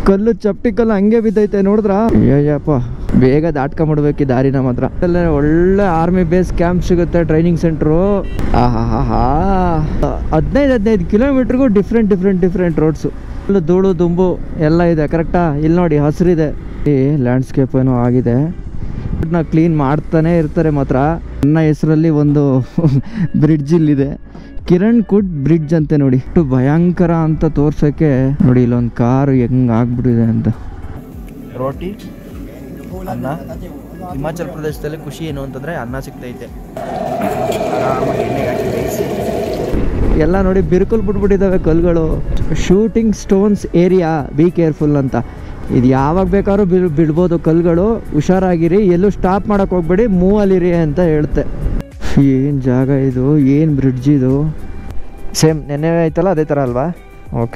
ಕಲ್ಲು ಚಪ್ಟಿ ಕಲ್ಲು ಹಂಗೆ ಬಿದ್ದೈತೆ ನೋಡಿದ್ರ ಅಯ್ಯಪ್ಪ ಬೇಗ ದಾಟ್ಕೊಂಬಿಡ್ಬೇಕು ಈ ದಾರಿನ ಮಾತ್ರ ಅಲ್ಲೇ ಒಳ್ಳೆ ಆರ್ಮಿ ಬೇಸ್ ಕ್ಯಾಂಪ್ ಸಿಗುತ್ತೆ ಟ್ರೈನಿಂಗ್ ಸೆಂಟ್ರು ಆಹಾ ಹದಿನೈದು ಹದಿನೈದು ಕಿಲೋಮೀಟ್ರಿಗೂ different different different roads full ಧೂಳು ದುಂಬು ಎಲ್ಲ ಇದೆ ಕರೆಕ್ಟಾ ಇಲ್ಲಿ ನೋಡಿ ಹಸಿರಿದೆ ಈ ಲ್ಯಾಂಡ್ಸ್ಕೇಪ್ ಏನೋ ಆಗಿದೆ ನ ಕ್ಲೀನ್ ಮಾಡ್ತಾನೆ ಇರ್ತಾರೆ ಮಾತ್ರ ನನ್ನ ಹೆಸರಲ್ಲಿ ಒಂದು ಬ್ರಿಡ್ಜ್ ಇಲ್ಲಿದೆ ಕಿರಣ್ ಕುಡ್ ಬ್ರಿಡ್ಜ್ ಅಂತೆ ನೋಡಿ ಎಷ್ಟು ಭಯಂಕರ ಅಂತ ತೋರ್ಸೋಕ್ಕೆ ನೋಡಿ ಇಲ್ಲೊಂದು ಕಾರು ಹೆಂಗ್ ಆಗ್ಬಿಟ್ಟಿದೆ ಅಂತ ರೋಟಿ ಅನ್ನ ಹಿಮಾಚಲ್ ಪ್ರದೇಶದಲ್ಲಿ ಖುಷಿ ಏನು ಅಂತಂದ್ರೆ ಅನ್ನ ಸಿಗ್ತೈತೆ ಆರಾಮಾಗಿ ಎಣ್ಣೆಗೆ ಹಾಕಿ ಬೇಯಿಸಿ ಎಲ್ಲ ನೋಡಿ ಬಿರುಕುಲ್ ಬಿಟ್ಬಿಟ್ಟಿದ್ದಾವೆ ಕಲ್ಗಳು shooting stones area be careful ಅಂತ ಇದು ಯಾವಾಗ ಬೇಕಾದ್ರೂ ಬಿಡ್ ಬಿಡ್ಬೋದು ಕಲ್ಗಳು ಹುಷಾರಾಗಿರಿ ಎಲ್ಲೂ ಸ್ಟಾಪ್ ಮಾಡಕ್ಕೆ ಹೋಗ್ಬೇಡಿ ಮೂವಲ್ಲಿರಿ ಅಂತ ಹೇಳ್ತೆ ಏನು ಜಾಗ ಇದು ಏನು ಬ್ರಿಡ್ಜ್ ಇದು ಸೇಮ್ ನೆನ್ನೆ ಆಯ್ತಲ್ಲ ಅದೇ ಥರ ಅಲ್ವಾ ಓಕೆ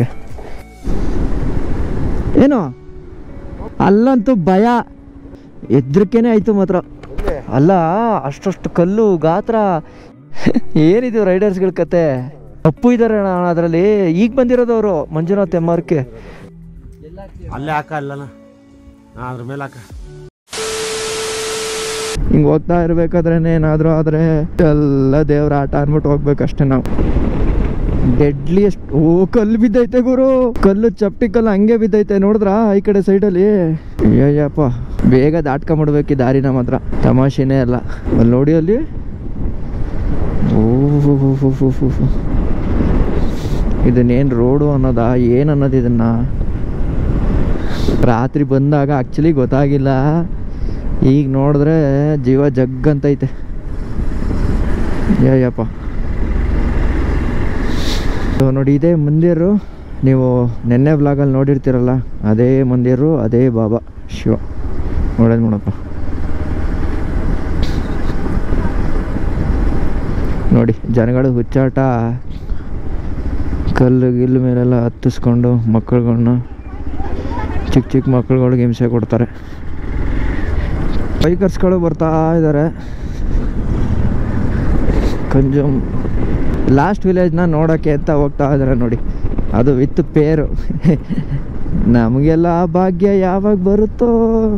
ಏನು ಅಲ್ಲಂತೂ ಭಯ ಹೆದ್ರಿಕೆನೇ ಆಯಿತು ಮಾತ್ರ ಅಲ್ಲ ಅಷ್ಟಷ್ಟು ಕಲ್ಲು ಗಾತ್ರ ಏನಿದು ರೈಡರ್ಸ್ಗಳ ಕತೆ ಅಪ್ಪು ಇದ್ದಾರೆ ಅಣ್ಣ ಅದರಲ್ಲಿ ಈಗ ಬಂದಿರೋದವರು ಮಂಜುನಾಥ್ ಎಮ್ ಆರ್ಕೆ ಅಲ್ಲೇ ಹಾಕ ಅಲ್ಲನ ಅದ್ರ ಮೇಲೆ ಹಾಕ ಹಿಂಗೆ ಹೋಗ್ತಾ ಇರ್ಬೇಕಾದ್ರೆ ಏನಾದರೂ ಆದರೆ ಎಲ್ಲ ದೇವ್ರ ಆಟ ಅನ್ಬಿಟ್ಟು ಹೋಗ್ಬೇಕಷ್ಟೇ ನಾವು ಡೆಡ್ಲಿಯಸ್ಟ್ ಓ ಕಲ್ಲು ಬಿದ್ದೈತೆ ಗುರು ಕಲ್ಲು ಚಪ್ಟಿ ಕಲ್ಲು ಹಂಗೆ ಬಿದ್ದೈತೆ ನೋಡಿದ್ರಾ ಈ ಕಡೆ ಸೈಡಲ್ಲಿ ಅಯ್ಯಪ್ಪ ಬೇಗ ದಾಟ್ಕೊಂಬಿಡ್ಬೇಕು ಈ ದಾರಿನ ಮಾತ್ರ ತಮಾಷೆನೇ ಅಲ್ಲ ಅಲ್ಲಿ ನೋಡಿ ಅಲ್ಲಿ ಓ ಇದನ್ನೇನು ರೋಡು ಅನ್ನೋದಾ ಏನು ಅನ್ನೋದು ಇದನ್ನ ರಾತ್ರಿ ಬಂದಾಗ ಆ್ಯಕ್ಚುಲಿ ಗೊತ್ತಾಗಿಲ್ಲ ಈಗ ನೋಡಿದ್ರೆ ಜೀವ ಜಗ್ಗಂತೈತೆ ಅಯ್ಯಪ್ಪ ಸೊ ನೋಡಿ ಇದೇ ಮಂದಿರು ನೀವು ನೆನ್ನೆ ಬ್ಲಾಗಲ್ಲಿ ನೋಡಿರ್ತೀರಲ್ಲ ಅದೇ ಮಂದಿರು ಅದೇ ಬಾಬಾ ಶಿವ ನೋಡೋದು ನೋಡಪ್ಪ ನೋಡಿ ಜನಗಳು ಹುಚ್ಚಾಟ ಕಲ್ಲು ಗಿಲ್ಲು ಮೇಲೆಲ್ಲ ಹತ್ತಿಸ್ಕೊಂಡು ಮಕ್ಕಳುಗಳನ್ನ ಚಿಕ್ಕ ಚಿಕ್ಕ ಮಕ್ಕಳುಗಳಿಗೆ ಹಿಂಸೆ ಕೊಡ್ತಾರೆ ಬೈಕರ್ಸ್ಗಳು ಬರ್ತಾ ಇದ್ದಾರೆ ಕೊಂಚಂ ಲಾಸ್ಟ್ ವಿಲೇಜ್ನ ನೋಡೋಕ್ಕೆ ಅಂತ ಹೋಗ್ತಾ ಇದ್ದಾರೆ ನೋಡಿ ಅದು ವಿತ್ ಪೇರು ನಮಗೆಲ್ಲ ಆ ಭಾಗ್ಯ ಯಾವಾಗ ಬರುತ್ತೋ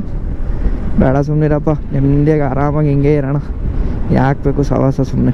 ಬೇಡ ಸುಮ್ಮನಿರಪ್ಪ ನೆಮ್ಮದಿಯಾಗಿ ಆರಾಮಾಗಿ ಹಿಂಗೆ ಇರೋಣ ಯಾಕೆ ಬೇಕು ಸವಾಸ ಸುಮ್ಮನೆ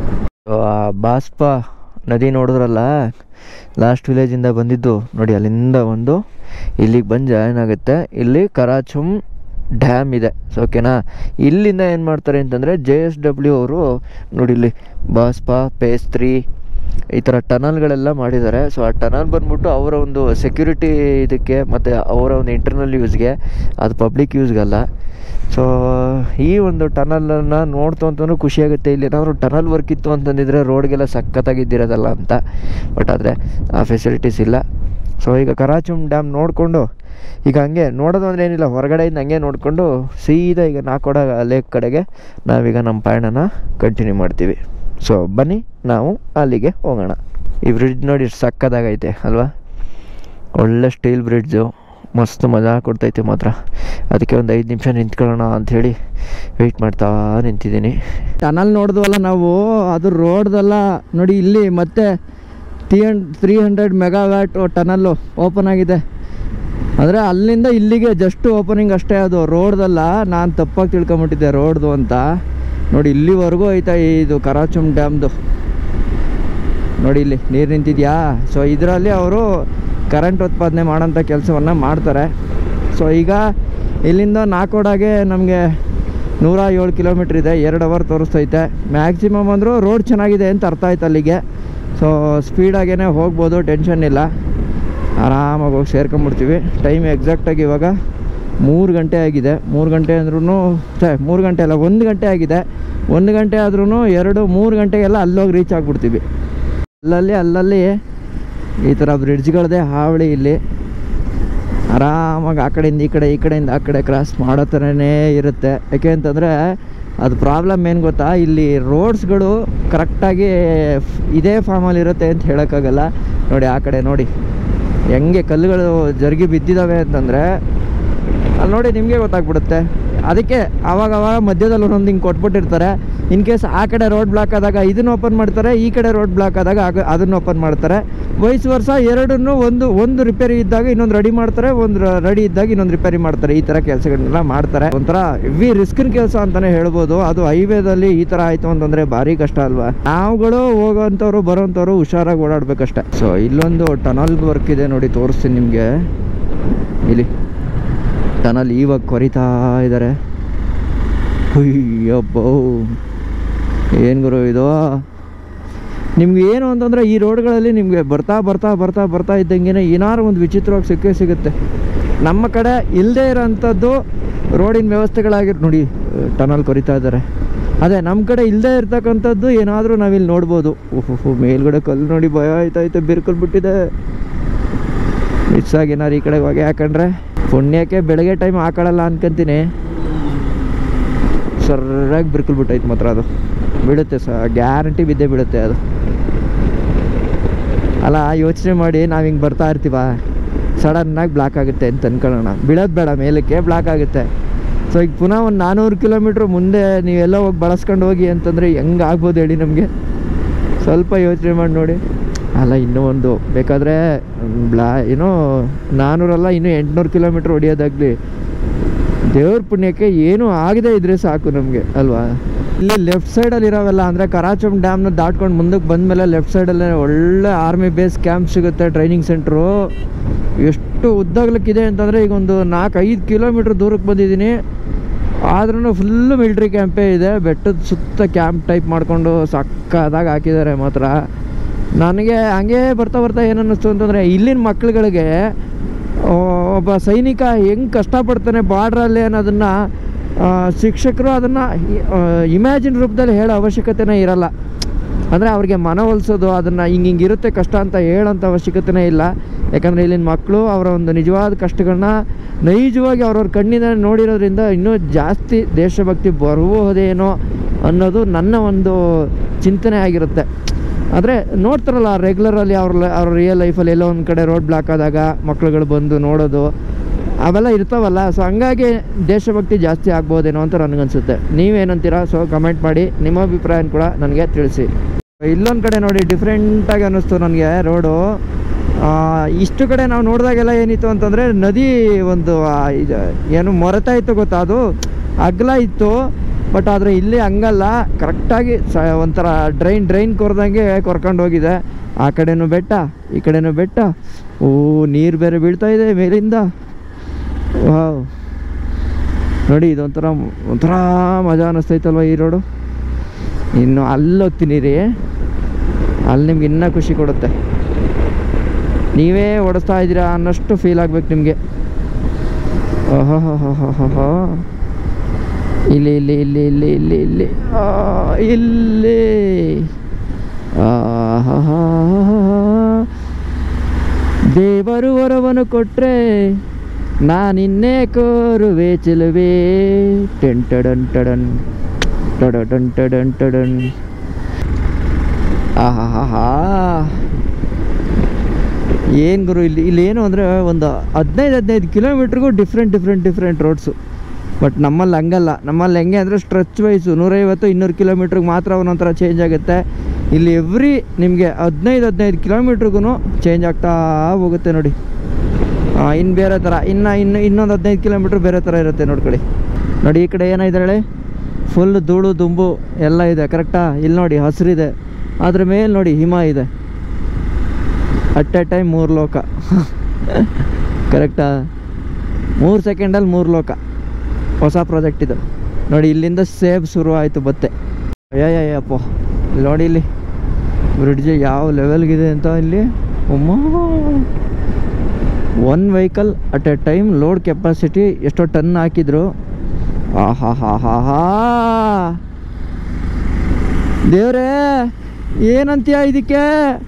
ಬಾಸ್ಪ ನದಿ ನೋಡಿದ್ರಲ್ಲ ಲಾಸ್ಟ್ ವಿಲೇಜಿಂದ ಬಂದಿದ್ದು ನೋಡಿ ಅಲ್ಲಿಂದ ಒಂದು ಇಲ್ಲಿಗೆ ಬಂದು ಜಾಯ್ನ್ ಆಗುತ್ತೆ ಇಲ್ಲಿ ಕರಾಚುಮ್ ಡ್ಯಾಮ್ ಇದೆ ಸೊ ಓಕೆನಾ ಇಲ್ಲಿಂದ ಏನು ಮಾಡ್ತಾರೆ ಅಂತಂದರೆ ಜೆ ಎಸ್ ಡಬ್ಲ್ಯೂ ಅವರು ನೋಡಿ ಇಲ್ಲಿ ಬಾಸ್ಪ ಪೇಸ್ ತ್ರೀ ಈ ಥರ ಟನಲ್ಗಳೆಲ್ಲ ಮಾಡಿದ್ದಾರೆ ಸೊ ಆ ಟನಲ್ ಬಂದ್ಬಿಟ್ಟು ಅವರ ಒಂದು ಸೆಕ್ಯೂರಿಟಿ ಇದಕ್ಕೆ ಮತ್ತು ಅವರ ಒಂದು ಇಂಟರ್ನಲ್ ಯೂಸ್ಗೆ ಅದು ಪಬ್ಲಿಕ್ ಯೂಸ್ಗಲ್ಲ ಸೊ ಈ ಒಂದು ಟನಲನ್ನು ನೋಡ್ತು ಅಂತಂದ್ರೂ ಖುಷಿಯಾಗುತ್ತೆ ಇಲ್ಲಿ ಏನಾದರೂ ಟನಲ್ ವರ್ಕ್ ಇತ್ತು ಅಂತಂದಿದ್ರೆ ರೋಡ್ಗೆಲ್ಲ ಸಖತ್ತಾಗಿದ್ದಿರೋದಲ್ಲ ಅಂತ ಬಟ್ ಆದರೆ ಆ ಫೆಸಿಲಿಟೀಸ್ ಇಲ್ಲ ಸೊ ಈಗ ಕರಾಚುಮ್ ಡ್ಯಾಮ್ ನೋಡಿಕೊಂಡು ಈಗ ಹಂಗೆ ನೋಡೋದು ಅಂದರೆ ಏನಿಲ್ಲ ಹೊರಗಡೆಯಿಂದ ಹಂಗೆ ನೋಡಿಕೊಂಡು ಸೀದಾ ಈಗ ನಾಕೋಡ ಲೇಕ್ ಕಡೆಗೆ ನಾವೀಗ ನಮ್ಮ ಪಯಣನ ಕಂಟಿನ್ಯೂ ಮಾಡ್ತೀವಿ ಸೊ ಬನ್ನಿ ನಾವು ಅಲ್ಲಿಗೆ ಹೋಗೋಣ ಈ ಬ್ರಿಡ್ಜ್ ನೋಡಿ ಎಷ್ಟು ಸಕ್ಕದಾಗೈತೆ ಅಲ್ವಾ ಒಳ್ಳೆ ಸ್ಟೀಲ್ ಬ್ರಿಡ್ಜು ಮಸ್ತ್ ಮಜಾ ಕೊಡ್ತೈತೆ ಮಾತ್ರ ಅದಕ್ಕೆ ಒಂದು ಐದು ನಿಮಿಷ ನಿಂತ್ಕೊಳ್ಳೋಣ ಅಂಥೇಳಿ ವೆಯ್ಟ್ ಮಾಡ್ತಾ ನಿಂತಿದ್ದೀನಿ ಟನಲ್ ನೋಡಿದ್ವಲ್ಲ ನಾವು ಅದು ರೋಡ್ದಲ್ಲ ನೋಡಿ ಇಲ್ಲಿ ಮತ್ತೆ three hundred three hundred megawatt tunnel open ಆಗಿದೆ ಅಂದರೆ ಅಲ್ಲಿಂದ ಇಲ್ಲಿಗೆ ಜಸ್ಟ್ ಓಪನಿಂಗ್ ಅಷ್ಟೇ ಅದು ರೋಡ್ದಲ್ಲ ನಾನು ತಪ್ಪಾಗಿ ತಿಳ್ಕೊಂಬಿಟ್ಟಿದ್ದೆ ರೋಡ್ದು ಅಂತ ನೋಡಿ ಇಲ್ಲಿವರೆಗೂ ಐತಾ ಇದು ಕರಾಚುಮ್ ಡ್ಯಾಮ್ದು ನೋಡಿ ಇಲ್ಲಿ ನೀರು ನಿಂತಿದ್ಯಾ ಸೊ ಇದರಲ್ಲಿ ಅವರು ಕರೆಂಟ್ ಉತ್ಪಾದನೆ ಮಾಡೋಂಥ ಕೆಲಸವನ್ನು ಮಾಡ್ತಾರೆ ಸೊ ಈಗ ಇಲ್ಲಿಂದ ನಾಕೋಡಾಗೆ ನಮಗೆ ನೂರ ಏಳು ಕಿಲೋಮೀಟ್ರ್ ಇದೆ ಎರಡು ಅವರ್ ತೋರಿಸ್ತೈತೆ ಮ್ಯಾಕ್ಸಿಮಮ್ ಅಂದರೂ ರೋಡ್ ಚೆನ್ನಾಗಿದೆ ಅಂತ ಅರ್ಥ ಆಯ್ತು ಅಲ್ಲಿಗೆ ಸೊ ಸ್ಪೀಡಾಗೇ ಹೋಗ್ಬೋದು ಟೆನ್ಷನ್ ಇಲ್ಲ ಆರಾಮಾಗಿ ಹೋಗಿ ಸೇರ್ಕೊಂಬಿಡ್ತೀವಿ ಟೈಮ್ ಎಕ್ಸಾಕ್ಟಾಗಿ ಇವಾಗ ಮೂರು ಗಂಟೆ ಆಗಿದೆ ಮೂರು ಗಂಟೆ ಅಂದ್ರೂ ಛೇ ಮೂರು ಗಂಟೆ ಅಲ್ಲ ಒಂದು ಗಂಟೆ ಆಗಿದೆ ಒಂದು ಗಂಟೆ ಆದ್ರೂ ಎರಡು ಮೂರು ಗಂಟೆಗೆಲ್ಲ ಅಲ್ಲೋಗಿ ರೀಚ್ ಆಗಿಬಿಡ್ತೀವಿ ಅಲ್ಲಲ್ಲಿ ಅಲ್ಲಲ್ಲಿ ಈ ಥರ ಬ್ರಿಡ್ಜ್ಗಳದೇ ಹಾವಳಿ ಇಲ್ಲಿ ಆರಾಮಾಗಿ ಆ ಕಡೆಯಿಂದ ಈ ಕಡೆ ಈ ಕಡೆಯಿಂದ ಆ ಕಡೆ ಕ್ರಾಸ್ ಮಾಡೋ ಥರನೇ ಇರುತ್ತೆ ಯಾಕೆ ಅಂತಂದರೆ ಅದು ಪ್ರಾಬ್ಲಮ್ ಏನು ಗೊತ್ತಾ ಇಲ್ಲಿ ರೋಡ್ಸ್ಗಳು ಕರೆಕ್ಟಾಗಿ ಇದೇ ಫಾರ್ಮಲ್ಲಿ ಇರುತ್ತೆ ಅಂತ ಹೇಳೋಕ್ಕಾಗಲ್ಲ ನೋಡಿ ಆ ಕಡೆ ನೋಡಿ ಹೆಂಗೆ ಕಲ್ಲುಗಳು ಜರುಗಿ ಬಿದ್ದಿದ್ದಾವೆ ಅಂತಂದರೆ ಅಲ್ಲಿ ನೋಡಿ ನಿಮಗೆ ಗೊತ್ತಾಗ್ಬಿಡುತ್ತೆ ಅದಕ್ಕೆ ಆವಾಗ ಆವಾಗ ಮಧ್ಯದಲ್ಲಿ ಒಂದೊಂದು ಹಿಂಗೆ ಕೊಟ್ಬಿಟ್ಟಿರ್ತಾರೆ ಇನ್ ಕೇಸ್ ಆ ಕಡೆ ರೋಡ್ ಬ್ಲಾಕ್ ಆದಾಗ ಇದನ್ನು ಓಪನ್ ಮಾಡ್ತಾರೆ ಈ ಕಡೆ ರೋಡ್ ಬ್ಲಾಕ್ ಆದಾಗ ಆಗ ಅದನ್ನು ಓಪನ್ ಮಾಡ್ತಾರೆ ವಯಸ್ ವರ್ಷ ಎರಡನ್ನೂ ಒಂದು ಒಂದು ರಿಪೇರಿ ಇದ್ದಾಗ ಇನ್ನೊಂದು ರೆಡಿ ಮಾಡ್ತಾರೆ ಒಂದು ರೆಡಿ ಇದ್ದಾಗ ಇನ್ನೊಂದು ರಿಪೇರಿ ಮಾಡ್ತಾರೆ ಈ ಥರ ಕೆಲಸಗಳನ್ನೆಲ್ಲ ಮಾಡ್ತಾರೆ ಒಂಥರ ಹೆವಿ ರಿಸ್ಕಿನ ಕೆಲಸ ಅಂತಾನೆ ಹೇಳ್ಬೋದು ಅದು ಹೈವೇದಲ್ಲಿ ಈ ಥರ ಆಯಿತು ಅಂತಂದರೆ ಭಾರಿ ಕಷ್ಟ ಅಲ್ವಾ ನಾವುಗಳು ಹೋಗೋವಂಥವ್ರು ಬರೋವಂಥವ್ರು ಹುಷಾರಾಗಿ ಓಡಾಡ್ಬೇಕಷ್ಟೆ ಸೊ ಇಲ್ಲೊಂದು ಟನಲ್ ವರ್ಕ್ ಇದೆ ನೋಡಿ ತೋರಿಸ್ತೀನಿ ನಿಮಗೆ ಇಲ್ಲಿ ಟನಲ್ ಇವಾಗ ಕೊರಿತಾ ಇದ್ದಾರೆ ಅಯ್ಯಬ್ಬೋ ಏನು ಗುರು ಇದು ನಿಮ್ಗೆ ಏನು ಅಂತಂದರೆ ಈ ರೋಡ್ಗಳಲ್ಲಿ ನಿಮಗೆ ಬರ್ತಾ ಬರ್ತಾ ಬರ್ತಾ ಬರ್ತಾ ಇದ್ದಂಗೆ ಏನಾರು ಒಂದು ವಿಚಿತ್ರವಾಗಿ ಸಿಕ್ಕೇ ಸಿಗುತ್ತೆ ನಮ್ಮ ಕಡೆ ಇಲ್ಲದೇ ಇರೋಂಥದ್ದು ರೋಡಿನ ವ್ಯವಸ್ಥೆಗಳಾಗಿರ್ ನೋಡಿ ಟನಲ್ ಕೊರಿತಾ ಇದ್ದಾರೆ ಅದೇ ನಮ್ಮ ಕಡೆ ಇಲ್ಲದೇ ಇರ್ತಕ್ಕಂಥದ್ದು ಏನಾದರೂ ನಾವಿಲ್ಲಿ ನೋಡ್ಬೋದು ಓಹೋ ಮೇಲ್ಗಡೆ ಕಲ್ಲು ನೋಡಿ ಭಯ ಆಯ್ತಾಯ್ತು ಬಿರ್ಕಲ್ ಬಿಟ್ಟಿದೆ ಮಿಸ್ ಆಗಿ ಏನಾರು ಈ ಕಡೆ ಹೊಗೆ ಹಾಕೊಂಡ್ರೆ ಪುಣ್ಯಕ್ಕೆ ಬೆಳಗ್ಗೆ ಟೈಮ್ ಹಾಕೊಳ್ಳಲ್ಲ ಅನ್ಕೊಂತೀನಿ ಸರ್ರಾಗಿ ಬಿರ್ಕಲ್ ಬಿಟ್ಟೈತೆ ಮಾತ್ರ ಅದು ಬೀಳುತ್ತೆ ಸ ಗ್ಯಾರಂಟಿ ಬಿದ್ದೇ ಬೀಳುತ್ತೆ ಅದು ಅಲ್ಲ ಯೋಚನೆ ಮಾಡಿ ನಾವು ಹಿಂಗೆ ಬರ್ತಾ ಇರ್ತೀವ ಸಡನ್ನಾಗಿ ಬ್ಲಾಕ್ ಆಗುತ್ತೆ ಅಂತ ಅನ್ಕೊಳ್ಳೋಣ ಬೀಳೋದು ಬೇಡ ಮೇಲಕ್ಕೆ ಬ್ಲಾಕ್ ಆಗುತ್ತೆ ಸೊ ಈಗ ಪುನಃ ಒಂದು ನಾನ್ನೂರು ಕಿಲೋಮೀಟ್ರ್ ಮುಂದೆ ನೀವೆಲ್ಲ ಹೋಗಿ ಬಳಸ್ಕೊಂಡು ಹೋಗಿ ಅಂತಂದರೆ ಹೆಂಗೆ ಆಗ್ಬೋದು ಹೇಳಿ ನಮಗೆ ಸ್ವಲ್ಪ ಯೋಚನೆ ಮಾಡಿ ನೋಡಿ ಅಲ್ಲ ಇನ್ನೂ ಒಂದು ಬೇಕಾದರೆ ಬ್ಲಾ ಏನೋ ನಾನ್ನೂರಲ್ಲ ಇನ್ನೂ ಎಂಟುನೂರು ಕಿಲೋಮೀಟ್ರ್ ಹೊಡಿಯೋದಾಗಲಿ ದೇವ್ರ ಪುಣ್ಯಕ್ಕೆ ಏನೂ ಆಗದೆ ಇದ್ರೆ ಸಾಕು ನಮಗೆ ಅಲ್ವಾ ಇಲ್ಲಿ ಲೆಫ್ಟ್ ಸೈಡಲ್ಲಿ ಇರೋವೆಲ್ಲ ಅಂದರೆ ಕರಾಚಮ್ ಡ್ಯಾಮ್ನ ದಾಟ್ಕೊಂಡು ಮುಂದಕ್ಕೆ ಬಂದಮೇಲೆ ಲೆಫ್ಟ್ ಸೈಡಲ್ಲೇ ಒಳ್ಳೆ ಆರ್ಮಿ ಬೇಸ್ ಕ್ಯಾಂಪ್ ಸಿಗುತ್ತೆ ಟ್ರೈನಿಂಗ್ ಸೆಂಟ್ರು ಎಷ್ಟು ಉದ್ದಾಗ್ಲಿಕ್ಕಿದೆ ಅಂತಂದರೆ ಈಗ ಒಂದು ನಾಲ್ಕು ಐದು ಕಿಲೋಮೀಟ್ರ್ ದೂರಕ್ಕೆ ಬಂದಿದ್ದೀನಿ ಆದ್ರೂ ಫುಲ್ಲು ಮಿಲ್ಟ್ರಿ ಕ್ಯಾಂಪೇ ಇದೆ ಬೆಟ್ಟದ ಸುತ್ತ ಕ್ಯಾಂಪ್ ಟೈಪ್ ಮಾಡಿಕೊಂಡು ಸಕ್ಕದಾಗಿ ಹಾಕಿದ್ದಾರೆ ಮಾತ್ರ ನನಗೆ ಹಂಗೆ ಬರ್ತಾ ಬರ್ತಾ ಏನು ಅನ್ನಿಸ್ತು ಅಂತಂದರೆ ಇಲ್ಲಿನ ಮಕ್ಳುಗಳಿಗೆ ಆ, ಒಬ್ಬ ಸೈನಿಕ ಹೆಂಗೆ ಕಷ್ಟಪಡ್ತಾನೆ ಬಾರ್ಡ್ರಲ್ಲಿ ಅನ್ನೋದನ್ನು ಶಿಕ್ಷಕರು ಅದನ್ನು ಇಮ್ಯಾಜಿನ್ ರೂಪದಲ್ಲಿ ಹೇಳೋ ಅವಶ್ಯಕತೆನೇ ಇರಲ್ಲ ಅಂದರೆ ಅವ್ರಿಗೆ ಮನವೊಲಿಸೋದು ಅದನ್ನು ಹಿಂಗೆ ಹಿಂಗೆ ಇರುತ್ತೆ ಕಷ್ಟ ಅಂತ ಹೇಳೋಂಥ ಅವಶ್ಯಕತೆನೇ ಇಲ್ಲ ಯಾಕಂದರೆ ಇಲ್ಲಿನ ಮಕ್ಕಳು ಅವರ ಒಂದು ನಿಜವಾದ ಕಷ್ಟಗಳನ್ನ ನೈಜವಾಗಿ ಅವ್ರವ್ರ ಕಣ್ಣಿಂದ ನೋಡಿರೋದ್ರಿಂದ ಇನ್ನೂ ಜಾಸ್ತಿ ದೇಶಭಕ್ತಿ ಬರಬಹುದೇನೋ ಅನ್ನೋದು ನನ್ನ ಒಂದು ಚಿಂತನೆ ಆಗಿರುತ್ತೆ ಆದರೆ ನೋಡ್ತಾರಲ್ಲ ರೆಗ್ಯುಲರಲ್ಲಿ ಅವ್ರ ಅವ್ರ ರಿಯಲ್ ಲೈಫಲ್ಲಿ ಎಲ್ಲೋ ಒಂದು ಕಡೆ ರೋಡ್ ಬ್ಲಾಕ್ ಆದಾಗ ಮಕ್ಳುಗಳು ಬಂದು ನೋಡೋದು ಅವೆಲ್ಲ ಇರ್ತಾವಲ್ಲ ಸೊ ಹಂಗಾಗಿ ದೇಶಭಕ್ತಿ ಜಾಸ್ತಿ ಆಗ್ಬೋದೇನೋ ಅಂತ ನನಗನ್ಸುತ್ತೆ ನೀವೇನಂತೀರಾ ಸೊ ಕಮೆಂಟ್ ಮಾಡಿ ನಿಮ್ಮ ಅಭಿಪ್ರಾಯನ ಕೂಡ ನನಗೆ ತಿಳಿಸಿ ಇಲ್ಲೊಂದು ಕಡೆ ನೋಡಿ ಡಿಫ್ರೆಂಟಾಗಿ ಅನ್ನಿಸ್ತು ನನಗೆ ರೋಡು ಇಷ್ಟು ಕಡೆ ನಾವು ನೋಡಿದಾಗೆಲ್ಲ ಏನಿತ್ತು ಅಂತಂದರೆ ನದಿ ಒಂದು ಆ, ಇದು ಏನು ಮೊರೆತ ಇತ್ತು ಗೊತ್ತಾ ಅದು ಅಗಲ ಇತ್ತು ಬಟ್ ಆದರೆ ಇಲ್ಲಿ ಹಂಗಲ್ಲ ಕರೆಕ್ಟಾಗಿ ಸ ಒಂಥರ ಡ್ರೈನ್ ಡ್ರೈನ್ ಕೊರ್ದಂಗೆ ಕೊರ್ಕೊಂಡು ಹೋಗಿದೆ ಆ ಕಡೆನೂ ಬೆಟ್ಟ ಈ ಕಡೆನೂ ಬೆಟ್ಟ ಓ ನೀರು ಬೇರೆ ಬೀಳ್ತಾ ಇದೆ ಮೇಲಿಂದ ವಾವ್ ನೋಡಿ ಇದೊಂಥರ ಒಂಥರ ಮಜಾ ಅನ್ನಿಸ್ತೈತಲ್ವ ಈ ರೋಡು ಇನ್ನು ಅಲ್ಲಿ ಹೋಗ್ತೀನಿ ರೀ ಅಲ್ಲಿ ನಿಮ್ಗೆ ಇನ್ನೂ ಖುಷಿ ಕೊಡುತ್ತೆ ನೀವೇ ಓಡಿಸ್ತಾ ಇದ್ದೀರಾ ಅನ್ನೋಷ್ಟು ಫೀಲ್ ಆಗ್ಬೇಕು ನಿಮಗೆ ಓಹೋ ಇಲ್ಲಿ ಇಲ್ಲಿ ಇಲ್ಲಿ ಇಲ್ಲಿ ಇಲ್ಲಿ ಇಲ್ಲಿ ಆ, ಇಲ್ಲಿ ಆಹಾಹಾ. ದೇವರು ವರವನ್ನು ಕೊಟ್ರೆ ನಾನಿನ್ನೇ ಕೋರುವೆ ಚೆಲುವೆ ಟೆನ್ ಟಡನ್ ಟಡನ್ ಟಡನ್ ಟಡನ್ ಟಡನ್ ಆಹಾಹಾ ಏನು ಗುರು ಇಲ್ಲಿ ಇಲ್ಲಿ ಏನು ಅಂದರೆ ಒಂದು ಹದಿನೈದು ಹದಿನೈದು ಕಿಲೋಮೀಟ್ರಿಗೂ different different different roads but ನಮ್ಮಲ್ಲಿ ಹಂಗಲ್ಲ ನಮ್ಮಲ್ಲಿ ಹೆಂಗೆ ಅಂದರೆ ಸ್ಟ್ರೆಚ್ ವೈಸು ನೂರೈವತ್ತು ಇನ್ನೂರು ಕಿಲೋಮೀಟ್ರಿಗೆ ಮಾತ್ರ ಒಂದೊಂಥರ ಚೇಂಜ್ ಆಗುತ್ತೆ ಇಲ್ಲಿ ಎವ್ರಿ ನಿಮಗೆ ಹದಿನೈದು ಹದಿನೈದು ಕಿಲೋಮೀಟ್ರಿಗೂ ಚೇಂಜ್ ಆಗ್ತಾ ಹೋಗುತ್ತೆ ನೋಡಿ ಇನ್ನು ಬೇರೆ ಥರ ಇನ್ನು ಇನ್ನು ಇನ್ನೊಂದು ಹದಿನೈದು ಕಿಲೋಮೀಟ್ರ್ ಬೇರೆ ಥರ ಇರುತ್ತೆ ನೋಡ್ಕೊಳ್ಳಿ ನೋಡಿ ಈ ಕಡೆ ಏನಾಗಿದೆ ಹೇಳಿ ಫುಲ್ ಧೂಳು ದುಂಬು ಎಲ್ಲ ಇದೆ ಕರೆಕ್ಟಾ ಇಲ್ಲಿ ನೋಡಿ ಹಸಿರಿದೆ ಅದ್ರ ಮೇಲೆ ನೋಡಿ ಹಿಮ ಇದೆ ಅಟ್ ಎ ಟೈಮ್ ಮೂರು ಲೋಕ ಕರೆಕ್ಟಾ ಮೂರು ಸೆಕೆಂಡಲ್ಲಿ ಮೂರು ಲೋಕ ಹೊಸ ಪ್ರಾಜೆಕ್ಟ್ ಇದು ನೋಡಿ ಇಲ್ಲಿಂದ ಸೇಬ್ ಶುರು ಆಯಿತು ಬತ್ತೆ ಅಯ್ಯಯ್ಯಪ್ಪ ಇಲ್ಲಿ ನೋಡಿ ಇಲ್ಲಿ ಬ್ರಿಡ್ಜ್ ಯಾವ ಲೆವೆಲ್ಗಿದೆ ಅಂತ ಇಲ್ಲಿ ಒಮ್ಮ one vehicle at a time load capacity ಎಷ್ಟೋ ಟನ್ ಹಾಕಿದ್ರು ಆಹಾ ಹಾ ಹಾ ಹಾ ದೇವ್ರೇ ಏನಂತೀಯ ಇದಕ್ಕೆ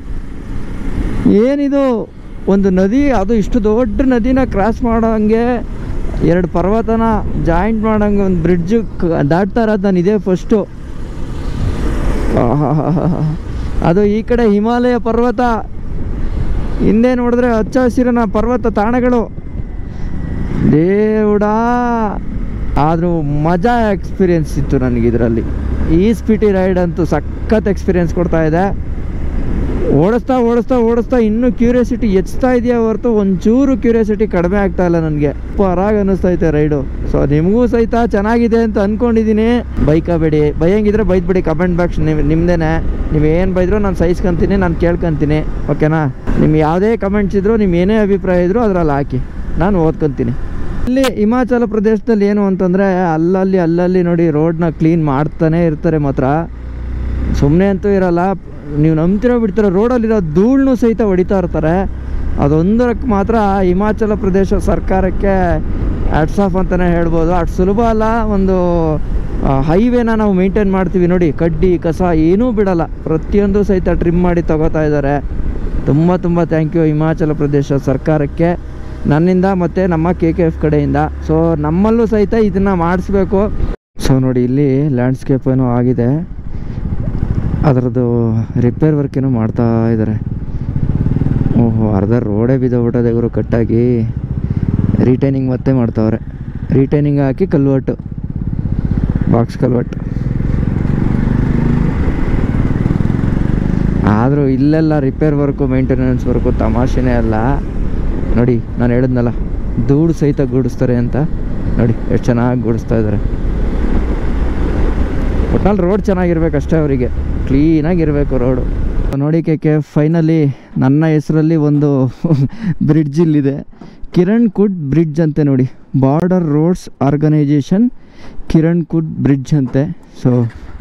ಏನಿದು ಒಂದು ನದಿ ಅದು ಇಷ್ಟು ದೊಡ್ಡ ನದಿನ ಕ್ರಾಸ್ ಮಾಡೋಂಗೆ ಎರಡು ಪರ್ವತನ ಜಾಯಿಂಟ್ ಮಾಡೋಂಗೆ ಒಂದು ಬ್ರಿಡ್ಜ್ ದಾಟ್ತಾ ಇರೋದು ನಾನು ಇದೇ ಫಸ್ಟು ಅದು ಈ ಕಡೆ ಹಿಮಾಲಯ ಪರ್ವತ ಹಿಂದೆ ನೋಡಿದ್ರೆ ಹಚ್ಚ ಹಸಿರಿನ ಪರ್ವತ ತಾಣಗಳು ದೇವುಡಾ ಆದರೂ ಮಜಾ ಎಕ್ಸ್ಪೀರಿಯನ್ಸ್ ಇತ್ತು ನನಗೆ ಇದರಲ್ಲಿ ಈ ಸ್ಪಿಟಿ ರೈಡ್ ಅಂತೂ ಸಖತ್ ಎಕ್ಸ್ಪೀರಿಯನ್ಸ್ ಕೊಡ್ತಾ ಇದೆ ಓಡಿಸ್ತಾ ಓಡಿಸ್ತಾ ಓಡಿಸ್ತಾ ಇನ್ನೂ ಕ್ಯೂರಿಯಾಸಿಟಿ ಹೆಚ್ಚುತ್ತಾ ಇದೆಯಾ ಹೊರತು ಒಂಚೂರು ಕ್ಯೂರಿಯಾಸಿಟಿ ಕಡಿಮೆ ಆಗ್ತಾ ಇಲ್ಲ ನನಗೆ ಪರಾಗ ಅನ್ನಿಸ್ತೈತೆ ರೈಡು ಸೊ ನಿಮಗೂ ಸಹಿತ ಚೆನ್ನಾಗಿದೆ ಅಂತ ಅಂದ್ಕೊಂಡಿದ್ದೀನಿ ಬೈಕಬೇಡಿ ಬೈಯಂಗಿದ್ರೆ ಬೈದ್ಬಿಡಿ ಕಮೆಂಟ್ ಬಾಕ್ಸ್ ನಿಮ್ ನಿಮ್ದೇನೆ ನೀವು ಏನು ಬೈದ್ರು ನಾನು ಸಹಿಸ್ಕೊಂತೀನಿ ನಾನು ಕೇಳ್ಕೊಂತೀನಿ ಓಕೆನಾ ನಿಮ್ಗೆ ಯಾವುದೇ ಕಮೆಂಟ್ಸ್ ಇದ್ರು ನಿಮ್ಮ ಏನೇ ಅಭಿಪ್ರಾಯ ಇದ್ರು ಅದರಲ್ಲಿ ಹಾಕಿ ನಾನು ಓದ್ಕೊತೀನಿ ಇಲ್ಲಿ ಹಿಮಾಚಲ ಪ್ರದೇಶದಲ್ಲಿ ಏನು ಅಂತಂದರೆ ಅಲ್ಲಲ್ಲಿ ಅಲ್ಲಲ್ಲಿ ನೋಡಿ ರೋಡ್ನ ಕ್ಲೀನ್ ಮಾಡ್ತಾನೆ ಇರ್ತಾರೆ ಮಾತ್ರ ಸುಮ್ಮನೆ ಅಂತೂ ಇರಲ್ಲ ನೀವು ನಂಬ್ತಿರೋ ಬಿಡ್ತಿರೋ ರೋಡಲ್ಲಿರೋ ಧೂಳನ್ನು ಸಹಿತ ಹೊಡಿತಾ ಇರ್ತಾರೆ ಅದೊಂದಕ್ಕೆ ಮಾತ್ರ ಹಿಮಾಚಲ ಪ್ರದೇಶ ಸರ್ಕಾರಕ್ಕೆ ಆಫ್ ಅಂತಲೇ ಹೇಳ್ಬೋದು ಅಷ್ಟು ಸುಲಭ ಅಲ್ಲ ಒಂದು ಹೈವೇನ ನಾವು ಮೇಂಟೈನ್ ಮಾಡ್ತೀವಿ ನೋಡಿ ಕಡ್ಡಿ ಕಸ ಏನೂ ಬಿಡಲ್ಲ ಪ್ರತಿಯೊಂದು ಸಹಿತ ಟ್ರಿಮ್ ಮಾಡಿ ತಗೋತಾ ಇದ್ದಾರೆ ತುಂಬ ತುಂಬ ಥ್ಯಾಂಕ್ ಯು ಹಿಮಾಚಲ ಪ್ರದೇಶ ಸರ್ಕಾರಕ್ಕೆ ನನ್ನಿಂದ ಮತ್ತು ನಮ್ಮ ಕೆ ಕೆ ಎಫ್ ಕಡೆಯಿಂದ ಸೊ ನಮ್ಮಲ್ಲೂ ಸಹಿತ ಇದನ್ನು ಮಾಡಿಸ್ಬೇಕು ಸೊ ನೋಡಿ ಇಲ್ಲಿ ಲ್ಯಾಂಡ್ಸ್ಕೇಪ್ ಏನೋ ಆಗಿದೆ ಅದರದ್ದು ರಿಪೇರ್ ವರ್ಕ್ ಏನೋ ಮಾಡ್ತಾ ಇದ್ದಾರೆ ಓಹೋ ಅರ್ಧ ರೋಡೇ ಬಿದ್ದೋಗ್ಬಿಟ್ಟದೆ ಇವರು ಕಟ್ಟಾಗಿ ರೀಟೈನಿಂಗ್ ಮತ್ತೆ ಮಾಡ್ತಾವ್ರೆ ರೀಟೈನಿಂಗ್ ಹಾಕಿ ಕಲ್ವಟ್ಟು ಬಾಕ್ಸ್ ಕಲ್ವಟ್ಟು ಆದರೂ ಇಲ್ಲೆಲ್ಲ ರಿಪೇರ್ ವರ್ಕು ಮೇಂಟೆನೆನ್ಸ್ ವರ್ಕು ತಮಾಷೆನೇ ಅಲ್ಲ ನೋಡಿ ನಾನು ಹೇಳಿದ್ನಲ್ಲ ಧೂಳು ಸಹಿತ ಗೂಡಿಸ್ತಾರೆ ಅಂತ ನೋಡಿ ಎಷ್ಟು ಚೆನ್ನಾಗಿ ಗೂಡಿಸ್ತಾ ಇದ್ದಾರೆ ಒಟ್ನಲ್ಲಿ ರೋಡ್ ಚೆನ್ನಾಗಿರ್ಬೇಕು ಅಷ್ಟೇ ಅವರಿಗೆ ಕ್ಲೀನಾಗಿರಬೇಕು ರೋಡು ನೋಡಿ ಕೆ ಕೆ ಫೈನಲಿ ನನ್ನ ಹೆಸರಲ್ಲಿ ಒಂದು ಬ್ರಿಡ್ಜ್ ಇಲ್ಲಿದೆ ಕಿರಣ್ ಕುಡ್ ಬ್ರಿಡ್ಜ್ ಅಂತೆ ನೋಡಿ ಬಾರ್ಡರ್ ರೋಡ್ಸ್ ಆರ್ಗನೈಜೇಷನ್ ಕಿರಣ್ ಕುಡ್ ಬ್ರಿಡ್ಜ್ ಅಂತೆ ಸೊ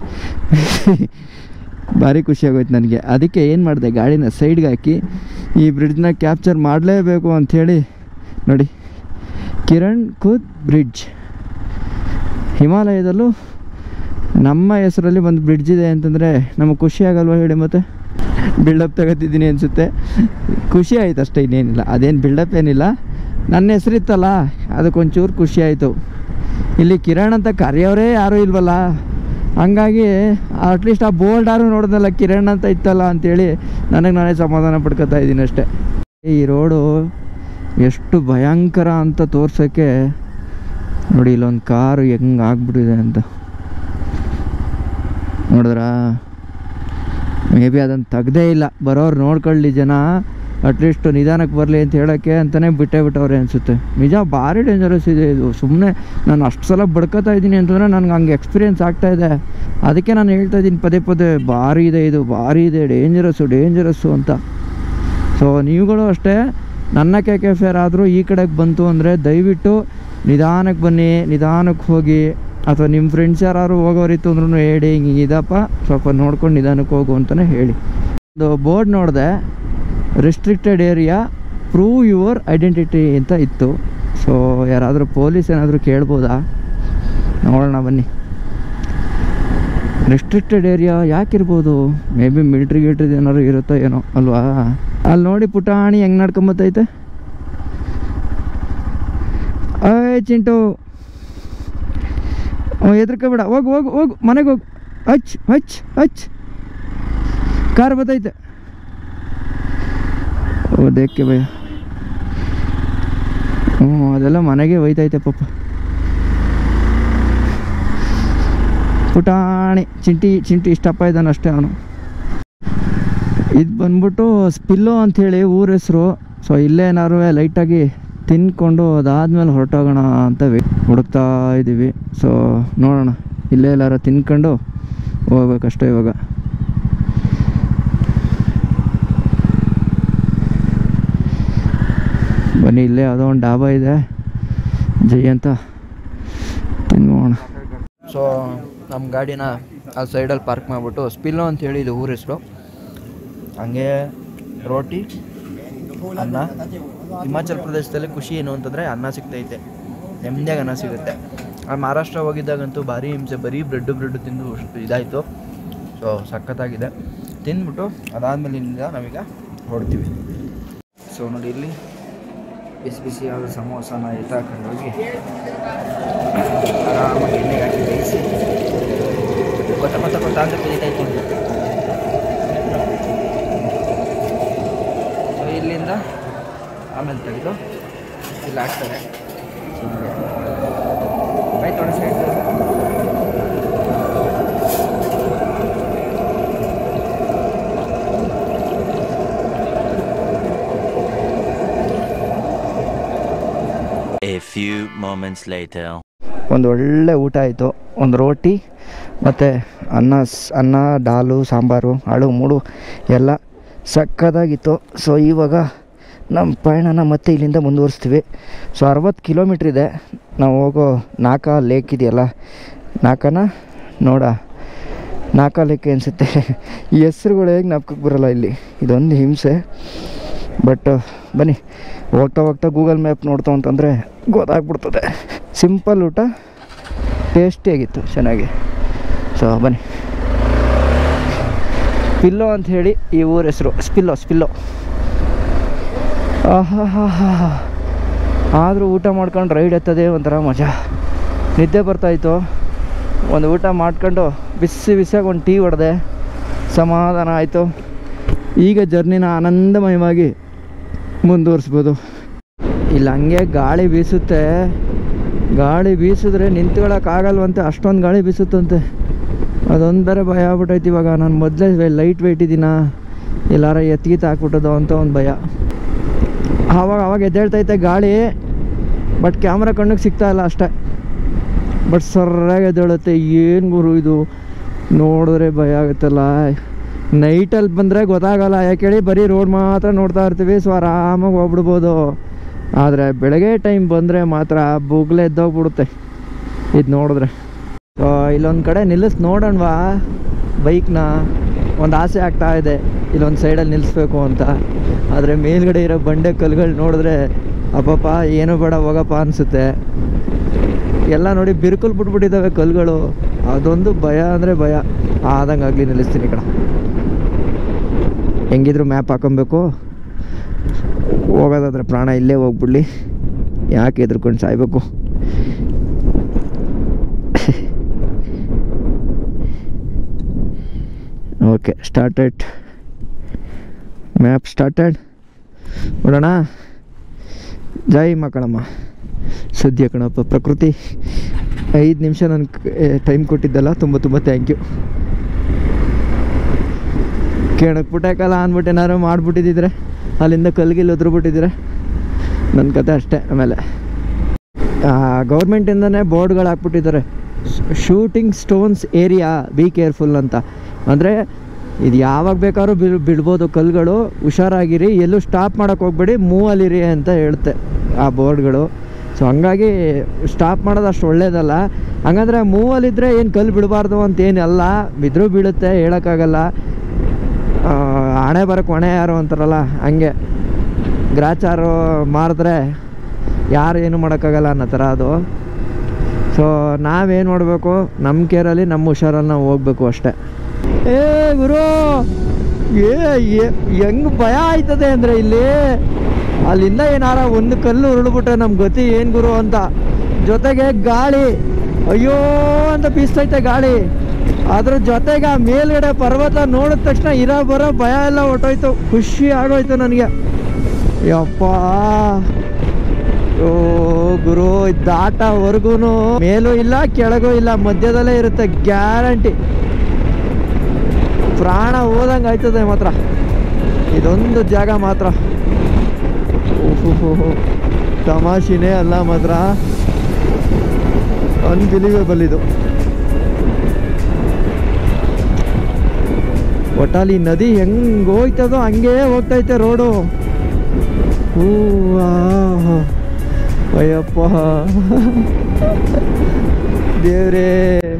ಭಾರಿ ಖುಷಿಯಾಗೋಯ್ತು ನನಗೆ ಅದಕ್ಕೆ ಏನು ಮಾಡಿದೆ ಗಾಡಿನ ಸೈಡ್ಗೆ ಹಾಕಿ ಈ ಬ್ರಿಡ್ಜ್ನ ಕ್ಯಾಪ್ಚರ್ ಮಾಡಲೇಬೇಕು ಅಂಥೇಳಿ ನೋಡಿ ಕಿರಣ್ ಕುದ್ ಬ್ರಿಡ್ಜ್ ಹಿಮಾಲಯದಲ್ಲೂ ನಮ್ಮ ಹೆಸರಲ್ಲಿ ಒಂದು ಬ್ರಿಡ್ಜ್ ಇದೆ ಅಂತಂದರೆ ನಮಗೆ ಖುಷಿ ಆಗಲ್ವಾ ಹೇಳಿ ಮತ್ತೆ ಬಿಲ್ಡಪ್ ತಗೋತಿದ್ದೀನಿ ಅನಿಸುತ್ತೆ ಖುಷಿ ಆಯ್ತು ಅಷ್ಟೇ ಇನ್ನೇನಿಲ್ಲ ಅದೇನು ಬಿಲ್ಡಪ್ ಏನಿಲ್ಲ ನನ್ನ ಹೆಸರಿತ್ತಲ್ಲ ಅದಕ್ಕೊಂಚೂರು ಖುಷಿ ಆಯಿತು ಇಲ್ಲಿ ಕಿರಣ್ ಅಂತ ಕರೆಯೋರೇ ಯಾರೂ ಇಲ್ವಲ್ಲ ಹಂಗಾಗಿ ಅಟ್ಲೀಸ್ಟ್ ಆ ಬೋರ್ಡ್ ಯಾರು ನೋಡ್ದಲ್ಲ ಕಿರಣ್ ಅಂತ ಇತ್ತಲ್ಲ ಅಂತೇಳಿ ನನಗೆ ನಾನೇ ಸಮಾಧಾನ ಪಡ್ಕೊತಾ ಇದ್ದೀನಿ ಅಷ್ಟೇ ಈ ರೋಡು ಎಷ್ಟು ಭಯಂಕರ ಅಂತ ತೋರ್ಸೋಕ್ಕೆ ನೋಡಿ ಇಲ್ಲೊಂದು ಕಾರು ಹೆಂಗೆ ಆಗ್ಬಿಟ್ಟಿದೆ ಅಂತ ನೋಡಿದ್ರಾ ಮೇ ಬಿ ಅದನ್ನು ತೆಗ್ದೇ ಇಲ್ಲ ಬರೋರು ನೋಡ್ಕೊಳ್ಳಿ ಜನ ಅಟ್ಲೀಸ್ಟ್ ನಿಧಾನಕ್ಕೆ ಬರಲಿ ಅಂತ ಹೇಳೋಕ್ಕೆ ಅಂತಲೇ ಬಿಟ್ಟೇ ಬಿಟ್ಟವ್ರೆ ಅನಿಸುತ್ತೆ ನಿಜ ಭಾರಿ ಡೇಂಜರಸ್ ಇದೆ ಇದು ಸುಮ್ಮನೆ ನಾನು ಅಷ್ಟು ಸಲ ಬಡ್ಕೋತಾ ಇದ್ದೀನಿ ಅಂತಂದರೆ ನನಗೆ ಹಂಗೆ ಎಕ್ಸ್ಪೀರಿಯೆನ್ಸ್ ಆಗ್ತಾ ಇದೆ ಅದಕ್ಕೆ ನಾನು ಹೇಳ್ತಾ ಇದ್ದೀನಿ ಪದೇ ಪದೇ ಭಾರಿ ಇದೆ ಇದು ಭಾರಿ ಇದೆ ಡೇಂಜರಸ್ಸು ಡೇಂಜರಸ್ಸು ಅಂತ ಸೊ ನೀವುಗಳು ಅಷ್ಟೇ ನನ್ನ ಕೆ ಕೆ ಫೇರ್ ಆದರೂ ಈ ಕಡೆಗೆ ಬಂತು ಅಂದರೆ ದಯವಿಟ್ಟು ನಿಧಾನಕ್ಕೆ ಬನ್ನಿ ನಿಧಾನಕ್ಕೆ ಹೋಗಿ ಅಥವಾ ನಿಮ್ಮ ಫ್ರೆಂಡ್ಸ್ ಯಾರು ಹೋಗೋರಿತ್ತು ಅಂದ್ರೂ ಹೇಳಿ ಹಿಂಗೆ ಇದಪ್ಪ ಸ್ವಲ್ಪ ನೋಡ್ಕೊಂಡು ನಿಧಾನಕ್ಕೆ ಹೋಗು ಅಂತಲೇ ಹೇಳಿ ಒಂದು ಬೋರ್ಡ್ ನೋಡಿದೆ restricted area prove your identity ಅಂತ ಇತ್ತು ಸೊ ಯಾರಾದರೂ ಪೊಲೀಸ್ ಏನಾದರೂ ಕೇಳ್ಬೋದಾ ನೋಡೋಣ ಬನ್ನಿ ರೆಸ್ಟ್ರಿಕ್ಟೆಡ್ ಏರಿಯಾ ಯಾಕಿರ್ಬೋದು ಮೇ ಬಿ ಮಿಲ್ಟ್ರಿ ಗಿಲ್ಟ್ರಿದು ಏನಾದ್ರು ಇರುತ್ತೋ ಏನೋ ಅಲ್ವಾ ಅಲ್ಲಿ ನೋಡಿ ಪುಟಾಣಿ ಹೆಂಗೆ ನಡ್ಕೊಂಬತ್ತೈತೆ ಅಯ್ ಚಿಂಟು ಹೆದರ್ಕೋಬೇಡ ಹೋಗು ಹೋಗು ಹೋಗು ಮನೆಗೆ ಹೋಗು ಹಚ್ ಹಚ್ ಹಚ್ ಕಾರ್ ಬತ್ತೈತೆ ಓ ದೇಕ್ಕೆ ಭಯ ಹ್ಞೂ ಅದೆಲ್ಲ ಮನೆಗೆ ಒಯ್ತೈತೆ ಪಾಪ ಪುಟಾಣಿ ಚಿಂಟಿ ಚಿಂಟಿ ಇಷ್ಟಪ್ಪ ಇದ್ದಾನೆ ಅಷ್ಟೇ ಅವನು ಇದು ಬಂದ್ಬಿಟ್ಟು ಸ್ಪಿಲ್ಲೋ ಅಂಥೇಳಿ ಊರ ಹೆಸರು ಸೊ ಇಲ್ಲೇ ಏನಾದ್ರು ಲೈಟಾಗಿ ತಿನ್ಕೊಂಡು ಅದಾದ್ಮೇಲೆ ಹೊರಟೋಗೋಣ ಅಂತ ವೆ ಹುಡುಕ್ತಾ ಇದ್ದೀವಿ ಸೊ ನೋಡೋಣ ಇಲ್ಲೇ ಎಲ್ಲಾರ ತಿನ್ಕೊಂಡು ಹೋಗ್ಬೇಕಷ್ಟೇ ಇವಾಗ ಬನ್ನಿ ಇಲ್ಲೇ ಯಾವುದೋ ಒಂದು ಡಾಬಾ ಇದೆ ಜೈ ಅಂತ ತಿನ್ಬೋಣ ಸೊ ನಮ್ಮ ಗಾಡಿನ ಆ ಸೈಡಲ್ಲಿ ಪಾರ್ಕ್ ಮಾಡಿಬಿಟ್ಟು ಸ್ಪಿಲ್ಲೋ ಅಂತೇಳಿ ಇದು ಊರ ಹೆಸರು ಹಂಗೆ ರೋಟಿ ಅನ್ನ ಹಿಮಾಚಲ ಪ್ರದೇಶದಲ್ಲಿ ಖುಷಿ ಏನು ಅಂತಂದರೆ ಅನ್ನ ಸಿಗ್ತೈತೆ ನೆಮ್ಮದಿಯಾಗಿ ಅನ್ನ ಸಿಗುತ್ತೆ ಆ ಮಹಾರಾಷ್ಟ್ರ ಹೋಗಿದ್ದಾಗಂತೂ ಭಾರಿ ಹಿಂಸೆ ಬರೀ ಬ್ರೆಡ್ಡು ಬ್ರೆಡ್ಡು ತಿಂದು ಅಷ್ಟು ಇದಾಯಿತು ಸೊ ಸಖತ್ತಾಗಿದೆ ತಿಂದ್ಬಿಟ್ಟು ಅದಾದಮೇಲೆ ಇಲ್ಲಿಂದ ನಾವೀಗ ಹೊಡ್ತೀವಿ ಸೊ ನೋಡಿ ಇಲ್ಲಿ ಬಿಸಿ ಬಿಸಿಯಾದ ಸಮೋಸನ ಎತ್ತಾಕೊಂಡು ಹೋಗಿ ಆರಾಮಾಗಿ ಎಣ್ಣೆಗೆ ಹಾಕಿ ಬೇಯಿಸಿ ಕೊತ್ತ ಕೊತ್ತ ಕೊತ್ತ ಅಂತ ಕುದೀತೈತೆ ಸೊ ಇಲ್ಲಿಂದ ಆಮೇಲೆ ತೆಗೆದು ಇಲ್ಲಿ ಹಾಕ್ತಾರೆ ಕೈ ತೊಡೆ side A few moments later. ಒಂದು ಒಳ್ಳೆ ಊಟ ಆಯಿತು ಒಂದು ರೋಟಿ ಮತ್ತು ಅನ್ನ ಸ್- ಅನ್ನ ಡಾಲು ಸಾಂಬಾರು ಅಳು ಮೂಡು ಎಲ್ಲ ಸಕ್ಕದಾಗಿತ್ತು ಸೊ ಇವಾಗ ನಮ್ಮ ಪಯಣನ ಮತ್ತೆ ಇಲ್ಲಿಂದ ಮುಂದುವರಿಸ್ತೀವಿ ಸೊ ಅರವತ್ತು ಕಿಲೋಮೀಟ್ರ್ ಇದೆ ನಾವು ಹೋಗೋ ನಾಕ ಲೇಕ್ ಇದೆಯಲ್ಲ ನಾಕನ ನೋಡ ನಾಕ ಲೇಕ್ ಅನಿಸುತ್ತೆ ಈ ಹೆಸ್ರುಗಳು ಹೇಗೆ ನಾಪ್ಕಕ್ಕೆ ಬರಲ್ಲ ಇಲ್ಲಿ ಇದೊಂದು ಹಿಂಸೆ ಬಟ್ ಬನ್ನಿ ಹೋಗ್ತಾ ಹೋಗ್ತಾ ಗೂಗಲ್ ಮ್ಯಾಪ್ ನೋಡ್ತಾ ಅಂತಂದರೆ ಗೊತ್ತಾಗ್ಬಿಡ್ತದೆ ಸಿಂಪಲ್ ಊಟ ಟೇಸ್ಟಿಯಾಗಿತ್ತು ಚೆನ್ನಾಗಿ ಸೊ ಬನ್ನಿ ಪಿಲ್ಲೋ ಅಂತ ಹೇಳಿ ಈ ಊರ ಹೆಸರು ಸ್ಪಿಲ್ಲೋ ಸ್ಪಿಲ್ಲೋ ಆಹಾ ಆದರೂ ಊಟ ಮಾಡ್ಕೊಂಡು ರೈಡ್ ಎತ್ತದೇ ಒಂಥರ ಮಜಾ ನಿದ್ದೆ ಬರ್ತಾಯಿತ್ತು ಒಂದು ಊಟ ಮಾಡ್ಕೊಂಡು ಬಿಸಿ ಬಿಸಿಯಾಗಿ ಒಂದು ಟೀ ಹೊಡೆದೆ ಸಮಾಧಾನ ಆಯಿತು ಈಗ ಜರ್ನಿನ ಆನಂದಮಯವಾಗಿ ಮುಂದುವರಿಸ್ಬೋದು ಇಲ್ಲಿ ಹಂಗೆ ಗಾಳಿ ಬೀಸುತ್ತೆ ಗಾಳಿ ಬೀಸಿದ್ರೆ ನಿಂತ್ಕೊಳ್ಳೋಕ್ಕಾಗಲ್ವಂತೆ ಅಷ್ಟೊಂದು ಗಾಳಿ ಬೀಸುತ್ತಂತೆ ಅದೊಂದು ಬೇರೆ ಭಯ ಆಗ್ಬಿಟ್ಟೈತಿ ಇವಾಗ ನಾನು ಮೊದಲೇ ಲೈಟ್ ವೆಯ್ಟ್ ಇದ್ದೀನ ಎಲ್ಲಾರ ಎತ್ಗೀತ ಹಾಕ್ಬಿಟ್ಟದು ಅಂತ ಒಂದು ಭಯ ಆವಾಗ ಅವಾಗ ಎದ್ದೇಳ್ತೈತೆ ಗಾಳಿ ಬಟ್ ಕ್ಯಾಮ್ರಾ ಕಣ್ಣಿಗೆ ಸಿಗ್ತಾ ಇಲ್ಲ ಅಷ್ಟೇ ಬಟ್ ಸರ್ರಾಗಿ ಎದ್ದೇಳುತ್ತೆ ಏನು ಗುರು ಇದು ನೋಡಿದ್ರೆ ಭಯ ಆಗುತ್ತಲ್ಲ ನೈಟಲ್ಲಿ ಬಂದರೆ ಗೊತ್ತಾಗಲ್ಲ ಯಾಕೆ ಹೇಳಿ ಬರೀ ರೋಡ್ ಮಾತ್ರ ನೋಡ್ತಾ ಇರ್ತೀವಿ ಸೊ ಆರಾಮಾಗಿ ಹೋಗ್ಬಿಡ್ಬೋದು ಆದರೆ ಬೆಳಗ್ಗೆ ಟೈಮ್ ಬಂದರೆ ಮಾತ್ರ ಬುಗ್ಲೆ ಎದ್ದೋಗ್ಬಿಡುತ್ತೆ ಇದು ನೋಡಿದ್ರೆ ಸೊ ಇಲ್ಲೊಂದು ಕಡೆ ನಿಲ್ಲಿಸ್ ನೋಡೋಣವಾ ಬೈಕ್ನ ಒಂದು ಆಸೆ ಆಗ್ತಾ ಇದೆ ಇಲ್ಲೊಂದು ಸೈಡಲ್ಲಿ ನಿಲ್ಲಿಸ್ಬೇಕು ಅಂತ ಆದರೆ ಮೇಲ್ಗಡೆ ಇರೋ ಬಂಡೆ ಕಲ್ಗಳು ನೋಡಿದ್ರೆ ಅಪ್ಪಪ್ಪ ಏನು ಬೇಡ ಹೋಗಪ್ಪ ಅನಿಸುತ್ತೆ ಎಲ್ಲ ನೋಡಿ ಬಿರುಕುಲ್ ಬಿಟ್ಬಿಟ್ಟಿದ್ದಾವೆ ಕಲ್ಗಳು ಅದೊಂದು ಭಯ ಅಂದರೆ ಭಯ ಆದಂಗೆ ಆಗಲಿ ನಿಲ್ಲಿಸ್ತೀನಿ ಈ ಕಡೆ ಹೆಂಗಿದ್ರು ಮ್ಯಾಪ್ ಹಾಕೊಬೇಕು ಹೋಗೋದಾದ್ರೆ ಪ್ರಾಣ ಇಲ್ಲೇ ಹೋಗ್ಬಿಡ್ಲಿ ಯಾಕೆ ಎದ್ರುಕೊಂಡು ಸಾಯ್ಬೇಕು ಓಕೆ ಸ್ಟಾರ್ಟೆಡ್ ಮ್ಯಾಪ್ ಸ್ಟಾರ್ಟೆಡ್ ನೋಡೋಣ ಜೈ ಮಕ್ಕಳಮ್ಮ ಸದ್ಯ ಕಣಪ್ಪ ಪ್ರಕೃತಿ ಐದು ನಿಮಿಷ ನನ್ನ ಟೈಮ್ ಕೊಟ್ಟಿದ್ದಲ್ಲ ತುಂಬ ತುಂಬ ಥ್ಯಾಂಕ್ ಯು ಕೇಳಕ್ಕೆ ಪುಟಾಕಲ್ಲ ಅಂದ್ಬಿಟ್ಟು ಏನಾದ್ರು ಮಾಡಿಬಿಟ್ಟಿದ್ದಿದ್ರೆ ಅಲ್ಲಿಂದ ಕಲ್ಗಿಲ್ ಬಿಟ್ಟಿದ್ರೆ ನನ್ನ ಕತೆ ಅಷ್ಟೇ ಆಮೇಲೆ ಗೌರ್ಮೆಂಟಿಂದನೇ ಬೋರ್ಡ್ಗಳು ಹಾಕ್ಬಿಟ್ಟಿದ್ದಾರೆ shooting stones area be careful ಅಂತ ಅಂದರೆ ಇದು ಯಾವಾಗ ಬೇಕಾದ್ರೂ ಬಿಡ್ ಬಿಡ್ಬೋದು ಕಲ್ಗಳು ಹುಷಾರಾಗಿರಿ ಎಲ್ಲೂ ಸ್ಟಾಪ್ ಮಾಡೋಕ್ಕೆ ಹೋಗ್ಬೇಡಿ ಮೂವಲ್ಲಿರಿ ಅಂತ ಹೇಳುತ್ತೆ ಆ ಬೋರ್ಡ್ಗಳು ಸೊ ಹಂಗಾಗಿ ಸ್ಟಾಪ್ ಮಾಡೋದು ಅಷ್ಟು ಒಳ್ಳೇದಲ್ಲ ಹಂಗಂದ್ರೆ ಮೂವಲ್ಲಿದ್ದರೆ ಏನು ಕಲ್ಲು ಬಿಡಬಾರ್ದು ಅಂತ ಏನಲ್ಲ ಬಿದ್ದರೂ ಬೀಳುತ್ತೆ ಹೇಳೋಕ್ಕಾಗಲ್ಲ ಆ, ಹಣೆ ಬರೋಕ್ಕೆ ಹೊಣೆ ಯಾರು ಅಂತಾರಲ್ಲ ಹಂಗೆ ಗ್ರಾಚಾರು ಮಾರಿದ್ರೆ ಯಾರು ಏನು ಮಾಡೋಕ್ಕಾಗಲ್ಲ ಅನ್ನೋ ಥರ ಅದು ಸೊ ನಾವೇನು ಮಾಡಬೇಕು ನಮ್ಮ ಕೇರಲ್ಲಿ ನಮ್ಮ ಹುಷಾರಲ್ಲಿ ನಾವು ಹೋಗ್ಬೇಕು ಅಷ್ಟೇ ಏ ಗುರು ಏ ಏ- ಹೆಂಗ್ ಭಯ ಆಯ್ತದೆ ಅಂದರೆ ಇಲ್ಲಿ ಅಲ್ಲಿಂದ ಏನಾರ ಒಂದು ಕಲ್ಲು ಉರುಳ್ಬಿಟ್ರೆ ನಮ್ಮ ಗತಿ ಏನು ಗುರು ಅಂತ ಜೊತೆಗೆ ಗಾಳಿ ಅಯ್ಯೋ ಅಂತ ಬೀಸ್ತೈತೆ ಗಾಳಿ ಅದ್ರ ಜೊತೆಗೆ ಆ ಮೇಲ್ಗಡೆ ಪರ್ವತ ನೋಡಿದ ತಕ್ಷಣ ಇರೋ ಬರೋ ಭಯ ಎಲ್ಲ ಹೊಟ್ಟೋಯ್ತು ಖುಷಿ ಆಗೋಯ್ತು ನನಗೆ ಯಪ್ಪ ಓ ಗುರು ಇದ್ ದಾಟವರೆಗೂ ಮೇಲೂ ಇಲ್ಲ ಕೆಳಗೂ ಇಲ್ಲ ಮಧ್ಯದಲ್ಲೇ ಇರುತ್ತೆ ಗ್ಯಾರಂಟಿ ಪ್ರಾಣ ಹೋದಂಗೆ ಆಯ್ತದೆ ಮಾತ್ರ ಇದೊಂದು ಜಾಗ ಮಾತ್ರ ಓಹೋ ತಮಾಷೆನೇ ಅಲ್ಲ ಮಾತ್ರ ಅನ್ಬಿಲೀವೇಬಲ್ ಇದು ಒಟ್ಟಾಲಿ ನದಿ ಹೆಂಗ್ ಹೋಯ್ತದೋ ಹಂಗೇ ಹೋಗ್ತೈತೆ ರೋಡು ಹೂವಾ ಅಯ್ಯಪ್ಪ ದೇವ್ರೇ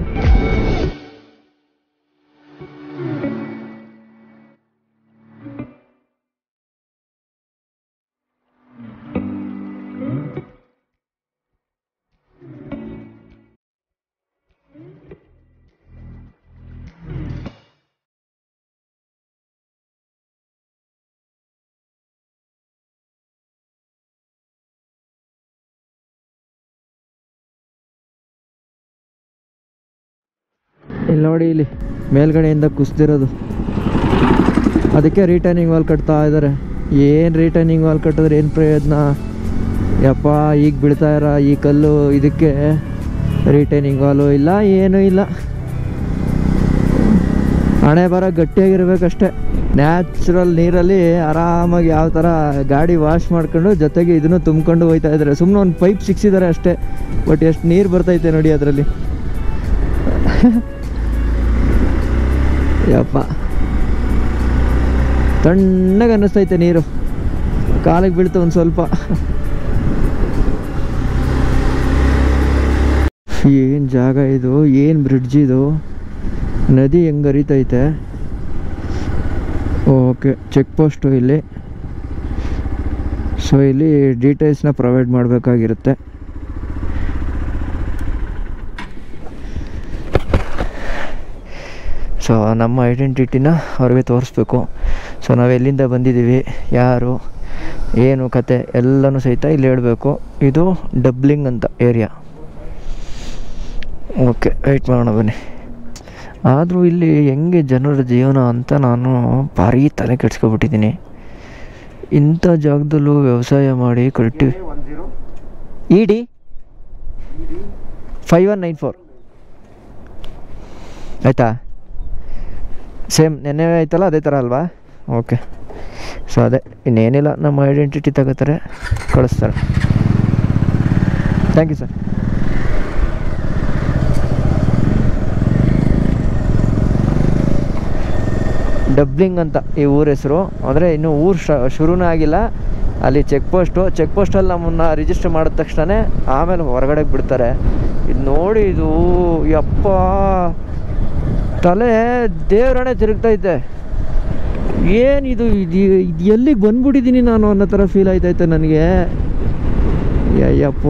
ಇಲ್ಲಿ ನೋಡಿ ಇಲ್ಲಿ ಮೇಲ್ಗಡೆಯಿಂದ ಕುಸ್ದಿರೋದು ಅದಕ್ಕೆ ರಿಟರ್ನಿಂಗ್ ವಾಲ್ ಕಟ್ತಾ ಇದ್ದಾರೆ ಏನು ರಿಟರ್ನಿಂಗ್ ವಾಲ್ ಕಟ್ಟಿದ್ರೆ ಏನು ಪ್ರಯೋಜನ ಯಪ್ಪ ಈಗ ಬೀಳ್ತಾ ಇರೋ ಈ ಕಲ್ಲು ಇದಕ್ಕೆ ರಿಟರ್ನಿಂಗ್ ವಾಲು ಇಲ್ಲ ಏನೂ ಇಲ್ಲ ಹಣೆ ಬರ ಗಟ್ಟಿಯಾಗಿರ್ಬೇಕಷ್ಟೆ ನ್ಯಾಚುರಲ್ ನೀರಲ್ಲಿ ಆರಾಮಾಗಿ ಯಾವ ಥರ ಗಾಡಿ ವಾಶ್ ಮಾಡ್ಕೊಂಡು ಜೊತೆಗೆ ಇದನ್ನು ತುಂಬ್ಕೊಂಡು ಹೋಯ್ತಾ ಇದ್ದಾರೆ ಸುಮ್ಮನೆ ಒಂದು ಪೈಪ್ ಸಿಕ್ಸಿದ್ದಾರೆ ಅಷ್ಟೇ ಬಟ್ ಎಷ್ಟು ನೀರು ಬರ್ತೈತೆ ನೋಡಿ ಅದರಲ್ಲಿ ಯಪ್ಪ ತಣ್ಣಗೆ ಅನ್ನಿಸ್ತೈತೆ ನೀರು ಕಾಲಿಗೆ ಬೀಳ್ತು ಒಂದು ಸ್ವಲ್ಪ ಏನು ಜಾಗ ಇದು ಏನು ಬ್ರಿಡ್ಜ್ ಇದು ನದಿ ಹೆಂಗೆ ಹರಿತೈತೆ ಓಕೆ ಚೆಕ್ ಪೋಸ್ಟು ಇಲ್ಲಿ ಸೊ ಇಲ್ಲಿ ಡೀಟೇಲ್ಸ್ನ ಪ್ರೊವೈಡ್ ಮಾಡಬೇಕಾಗಿರುತ್ತೆ ಸೊ ನಮ್ಮ ಐಡೆಂಟಿಟಿನ ಅವ್ರಿಗೆ ತೋರಿಸ್ಬೇಕು ಸೊ ನಾವು ಎಲ್ಲಿಂದ ಬಂದಿದ್ದೀವಿ ಯಾರು ಏನು ಕತೆ ಎಲ್ಲನೂ ಸಹಿತ ಇಲ್ಲಿ ಹೇಳಬೇಕು ಇದು ಡಬ್ಲಿಂಗ್ ಅಂತ ಏರಿಯಾ ಓಕೆ ವೆಯ್ಟ್ ಮಾಡೋಣ ಬನ್ನಿ ಆದರೂ ಇಲ್ಲಿ ಹೆಂಗೆ ಜನರ ಜೀವನ ಅಂತ ನಾನು ಭಾರಿ ತಲೆ ಕೆಡ್ಸ್ಕೊಬಿಟ್ಟಿದ್ದೀನಿ ಇಂಥ ಜಾಗದಲ್ಲೂ ವ್ಯವಸಾಯ ಮಾಡಿ ಕಟ್ಟಿ E D five one nine four ಆಯಿತಾ ಸೇಮ್ ನೆನ್ನೆ ಆಯ್ತಲ್ಲ ಅದೇ ಥರ ಅಲ್ವಾ ಓಕೆ ಸೊ ಅದೇ ಇನ್ನೇನಿಲ್ಲ ನಮ್ಮ ಐಡೆಂಟಿಟಿ ತಗೋತಾರೆ ಕಳಿಸ್ತಾರೆ ಥ್ಯಾಂಕ್ ಯು ಸರ್ ಡಬ್ಲಿಂಗ್ ಅಂತ ಈ ಊರ ಹೆಸರು ಅಂದರೆ ಇನ್ನೂ ಊರು ಶ ಶುರುನೇ ಆಗಿಲ್ಲ ಅಲ್ಲಿ ಚೆಕ್ ಪೋಸ್ಟು ಚೆಕ್ ಪೋಸ್ಟಲ್ಲಿ ನಮ್ಮನ್ನು ರಿಜಿಸ್ಟರ್ ಮಾಡಿದ ತಕ್ಷಣ ಆಮೇಲೆ ಹೊರಗಡೆ ಬಿಡ್ತಾರೆ ಇದು ನೋಡಿ ಇದು ಯಪ್ಪ ತಲೆ ದೇವ್ರಣೆ ತಿರುಗ್ತೈತೆ ಏನಿದು ಇದು ಇದು ಎಲ್ಲಿಗೆ ಬಂದ್ಬಿಟ್ಟಿದ್ದೀನಿ ನಾನು ಅನ್ನೋ ಥರ ಫೀಲ್ ಆಯ್ತೈತೆ ನನಗೆ ಯಪ್ಪ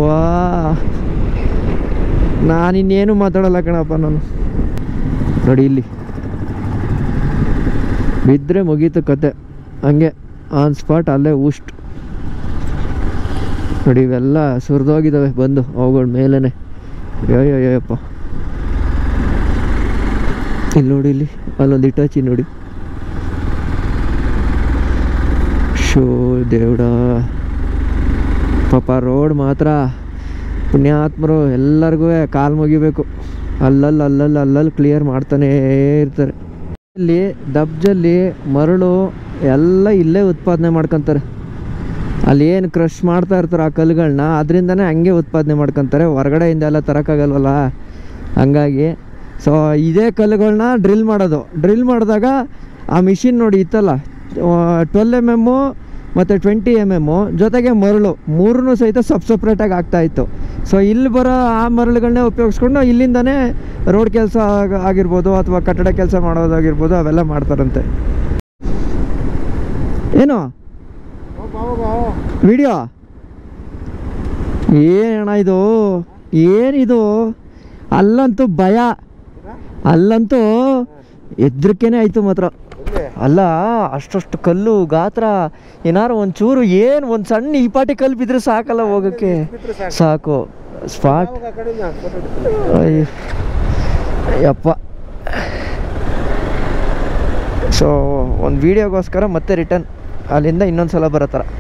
ನಾನಿನ್ನೇನು ಮಾತಾಡಲ್ಲ ಕಣಪ್ಪ ನಾನು ನೋಡಿ ಇಲ್ಲಿ ಬಿದ್ದರೆ ಮುಗೀತು ಕತೆ ಹಂಗೆ ಆನ್ ಸ್ಪಾಟ್ ಅಲ್ಲೇ ಉಷ್ಟ್ ನೋಡಿ ಇವೆಲ್ಲ ಸುರಿದೋಗಿದ್ದಾವೆ ಬಂದು ಅವುಗಳ ಮೇಲೇ ಅಯ್ಯಯ್ಯಪ್ಪ ಇಲ್ಲಿ ನೋಡಿ ಇಲ್ಲಿ ಅಲ್ಲೊಂದು ಇಟಾಚಿ ನೋಡಿ ಶೋ ದೇವ್ಡ ಪಾಪ ರೋಡ್ ಮಾತ್ರ ಪುಣ್ಯಾತ್ಮರು ಎಲ್ಲರಿಗೂ ಕಾಲು ಮುಗಿಬೇಕು ಅಲ್ಲಲ್ಲಿ ಅಲ್ಲಲ್ಲಿ ಅಲ್ಲಲ್ಲಿ ಕ್ಲಿಯರ್ ಮಾಡ್ತಾನೇ ಇರ್ತಾರೆ ಇಲ್ಲಿ ದಬ್ಜಲ್ಲಿ ಮರಳು ಎಲ್ಲ ಇಲ್ಲೇ ಉತ್ಪಾದನೆ ಮಾಡ್ಕೊತಾರೆ ಅಲ್ಲಿ ಏನು ಕ್ರಷ್ ಮಾಡ್ತಾ ಇರ್ತಾರೆ ಆ ಕಲ್ಲುಗಳನ್ನ ಅದರಿಂದನೇ ಹಂಗೆ ಉತ್ಪಾದನೆ ಮಾಡ್ಕೊತಾರೆ ಹೊರಗಡೆಯಿಂದ ಎಲ್ಲ ತರೋಕ್ಕಾಗಲ್ವಲ್ಲ ಹಂಗಾಗಿ ಸೊ ಇದೇ ಕಲ್ಲುಗಳನ್ನ ಡ್ರಿಲ್ ಮಾಡೋದು ಡ್ರಿಲ್ ಮಾಡಿದಾಗ ಆ ಮಿಷಿನ್ ನೋಡಿ ಇತ್ತಲ್ಲ ಟ್ವೆಲ್ ಎಮ್ ಎಮ್ಮು ಮತ್ತು ಟ್ವೆಂಟಿ ಎಮ್ ಎಮ್ಮು ಜೊತೆಗೆ ಮರಳು ಮೂರನ್ನೂ ಸಹಿತ ಸಬ್ ಸಪ್ರೇಟಾಗಿ ಆಗ್ತಾಯಿತ್ತು ಸೊ ಇಲ್ಲಿ ಬರೋ ಆ ಮರಳುಗಳನ್ನೇ ಉಪಯೋಗಿಸ್ಕೊಂಡು ಇಲ್ಲಿಂದನೇ ರೋಡ್ ಕೆಲಸ ಆಗಿರ್ಬೋದು ಅಥವಾ ಕಟ್ಟಡ ಕೆಲಸ ಮಾಡೋದಾಗಿರ್ಬೋದು ಅವೆಲ್ಲ ಮಾಡ್ತಾರಂತೆ ಏನು ವಿಡಿಯೋ ಏನಣ್ಣ ಇದು ಏನಿದು ಅಲ್ಲಂತೂ ಭಯ ಅಲ್ಲಂತೂ ಹೆದ್ರಿಕೆನೇ ಆಯಿತು ಮಾತ್ರ ಅಲ್ಲ ಅಷ್ಟಷ್ಟು ಕಲ್ಲು ಗಾತ್ರ ಏನಾರು ಒಂಚೂರು ಏನು ಒಂದು ಸಣ್ಣ ಈ ಪಾಟಿ ಕಲ್ಲು ಬಿದ್ದರೆ ಸಾಕಲ್ಲ ಹೋಗೋಕ್ಕೆ ಸಾಕು ಸ್ಪಾಟ್ ಅಯ್ಯೋ ಯಪ್ಪ ಸೊ ಒಂದು ವೀಡಿಯೋಗೋಸ್ಕರ ಮತ್ತೆ ರಿಟರ್ನ್ ಅಲ್ಲಿಂದ ಇನ್ನೊಂದು ಸಲ ಬರೋ ಥರ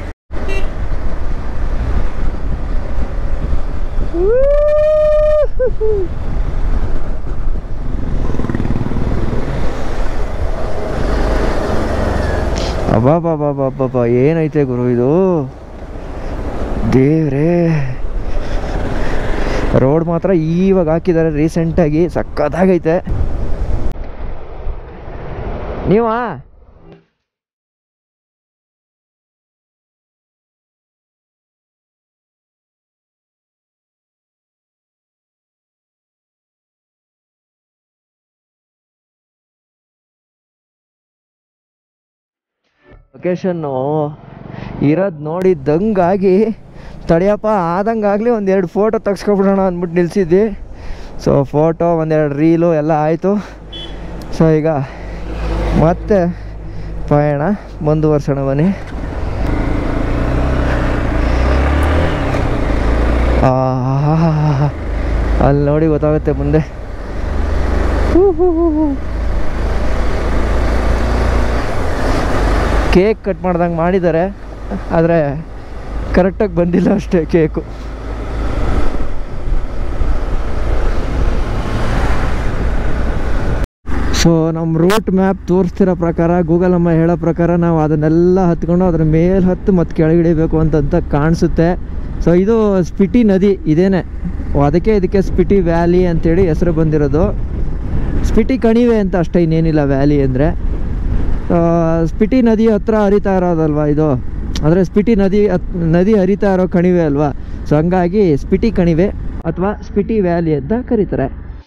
ಅಬ್ಬಾ ಏನೈತೆ ಗುರು ಇದು ದೇವ್ರೇ ರೋಡ್ ಮಾತ್ರ ಇವಾಗ ಹಾಕಿದ್ದಾರೆ ರೀಸೆಂಟಾಗಿ ಸಕ್ಕತ್ತಾಗೈತೆ ನೀವಾ ಲೊಕೇಶನ್ನು ಇರೋದು ನೋಡಿ ದಂಗಾಗಿ ತಡಿಯಪ್ಪ ಆದಂಗಾಗಲಿ ಒಂದೆರಡು ಫೋಟೋ ತೆಗ್ಸ್ಕೊಬಿಡೋಣ ಅಂದ್ಬಿಟ್ಟು ನಿಲ್ಸಿದ್ವಿ ಸೊ ಫೋಟೋ ಒಂದೆರಡು ರೀಲು ಎಲ್ಲ ಆಯಿತು ಸೊ ಈಗ ಮತ್ತೆ ಪಯಣ ಮುಂದುವರ್ಸೋಣ ಬನ್ನಿ ಆಹಾಹಾಹಾ. ಅಲ್ಲಿ ನೋಡಿ ಗೊತ್ತಾಗುತ್ತೆ ಮುಂದೆ ಹೂ ಹೂ ಹೂ ಹೂ. ಕೇಕ್ ಕಟ್ ಮಾಡ್ದಂಗೆ ಮಾಡಿದ್ದಾರೆ ಆದರೆ ಕರೆಕ್ಟಾಗಿ ಬಂದಿಲ್ಲ ಅಷ್ಟೇ ಕೇಕು ಸೊ ನಮ್ಮ ರೂಟ್ ಮ್ಯಾಪ್ ತೋರಿಸ್ತಿರೋ ಪ್ರಕಾರ ಗೂಗಲ್ ಅಮ್ಮ ಹೇಳೋ ಪ್ರಕಾರ ನಾವು ಅದನ್ನೆಲ್ಲ ಹತ್ಕೊಂಡು ಅದ್ರ ಮೇಲೆ ಹತ್ತು ಮತ್ತು ಕೆಳಗಿಳಿಬೇಕು ಅಂತಂತ ಕಾಣಿಸುತ್ತೆ ಸೊ ಇದು ಸ್ಪಿಟಿ ನದಿ ಇದೇನೆ ಓ, ಅದಕ್ಕೆ ಇದಕ್ಕೆ ಸ್ಪಿಟಿ ವ್ಯಾಲಿ ಅಂತೇಳಿ ಹೆಸರು ಬಂದಿರೋದು ಸ್ಪಿಟಿ ಕಣಿವೆ ಅಂತ ಅಷ್ಟೇ ಇನ್ನೇನಿಲ್ಲ ವ್ಯಾಲಿ ಅಂದರೆ ಸ್ಪಿಟಿ ನದಿ ಹತ್ರ ಹರಿತಾ ಇರೋದಲ್ವಾ ಇದು ಅಂದರೆ ಸ್ಪಿಟಿ ನದಿ ಹತ್- ನದಿ ಹರಿತಾ ಇರೋ ಕಣಿವೆ ಅಲ್ವಾ ಸೊ ಹಂಗಾಗಿ ಸ್ಪಿಟಿ ಕಣಿವೆ ಅಥವಾ ಸ್ಪಿಟಿ ವ್ಯಾಲಿ ಅಂತ ಕರೀತಾರೆ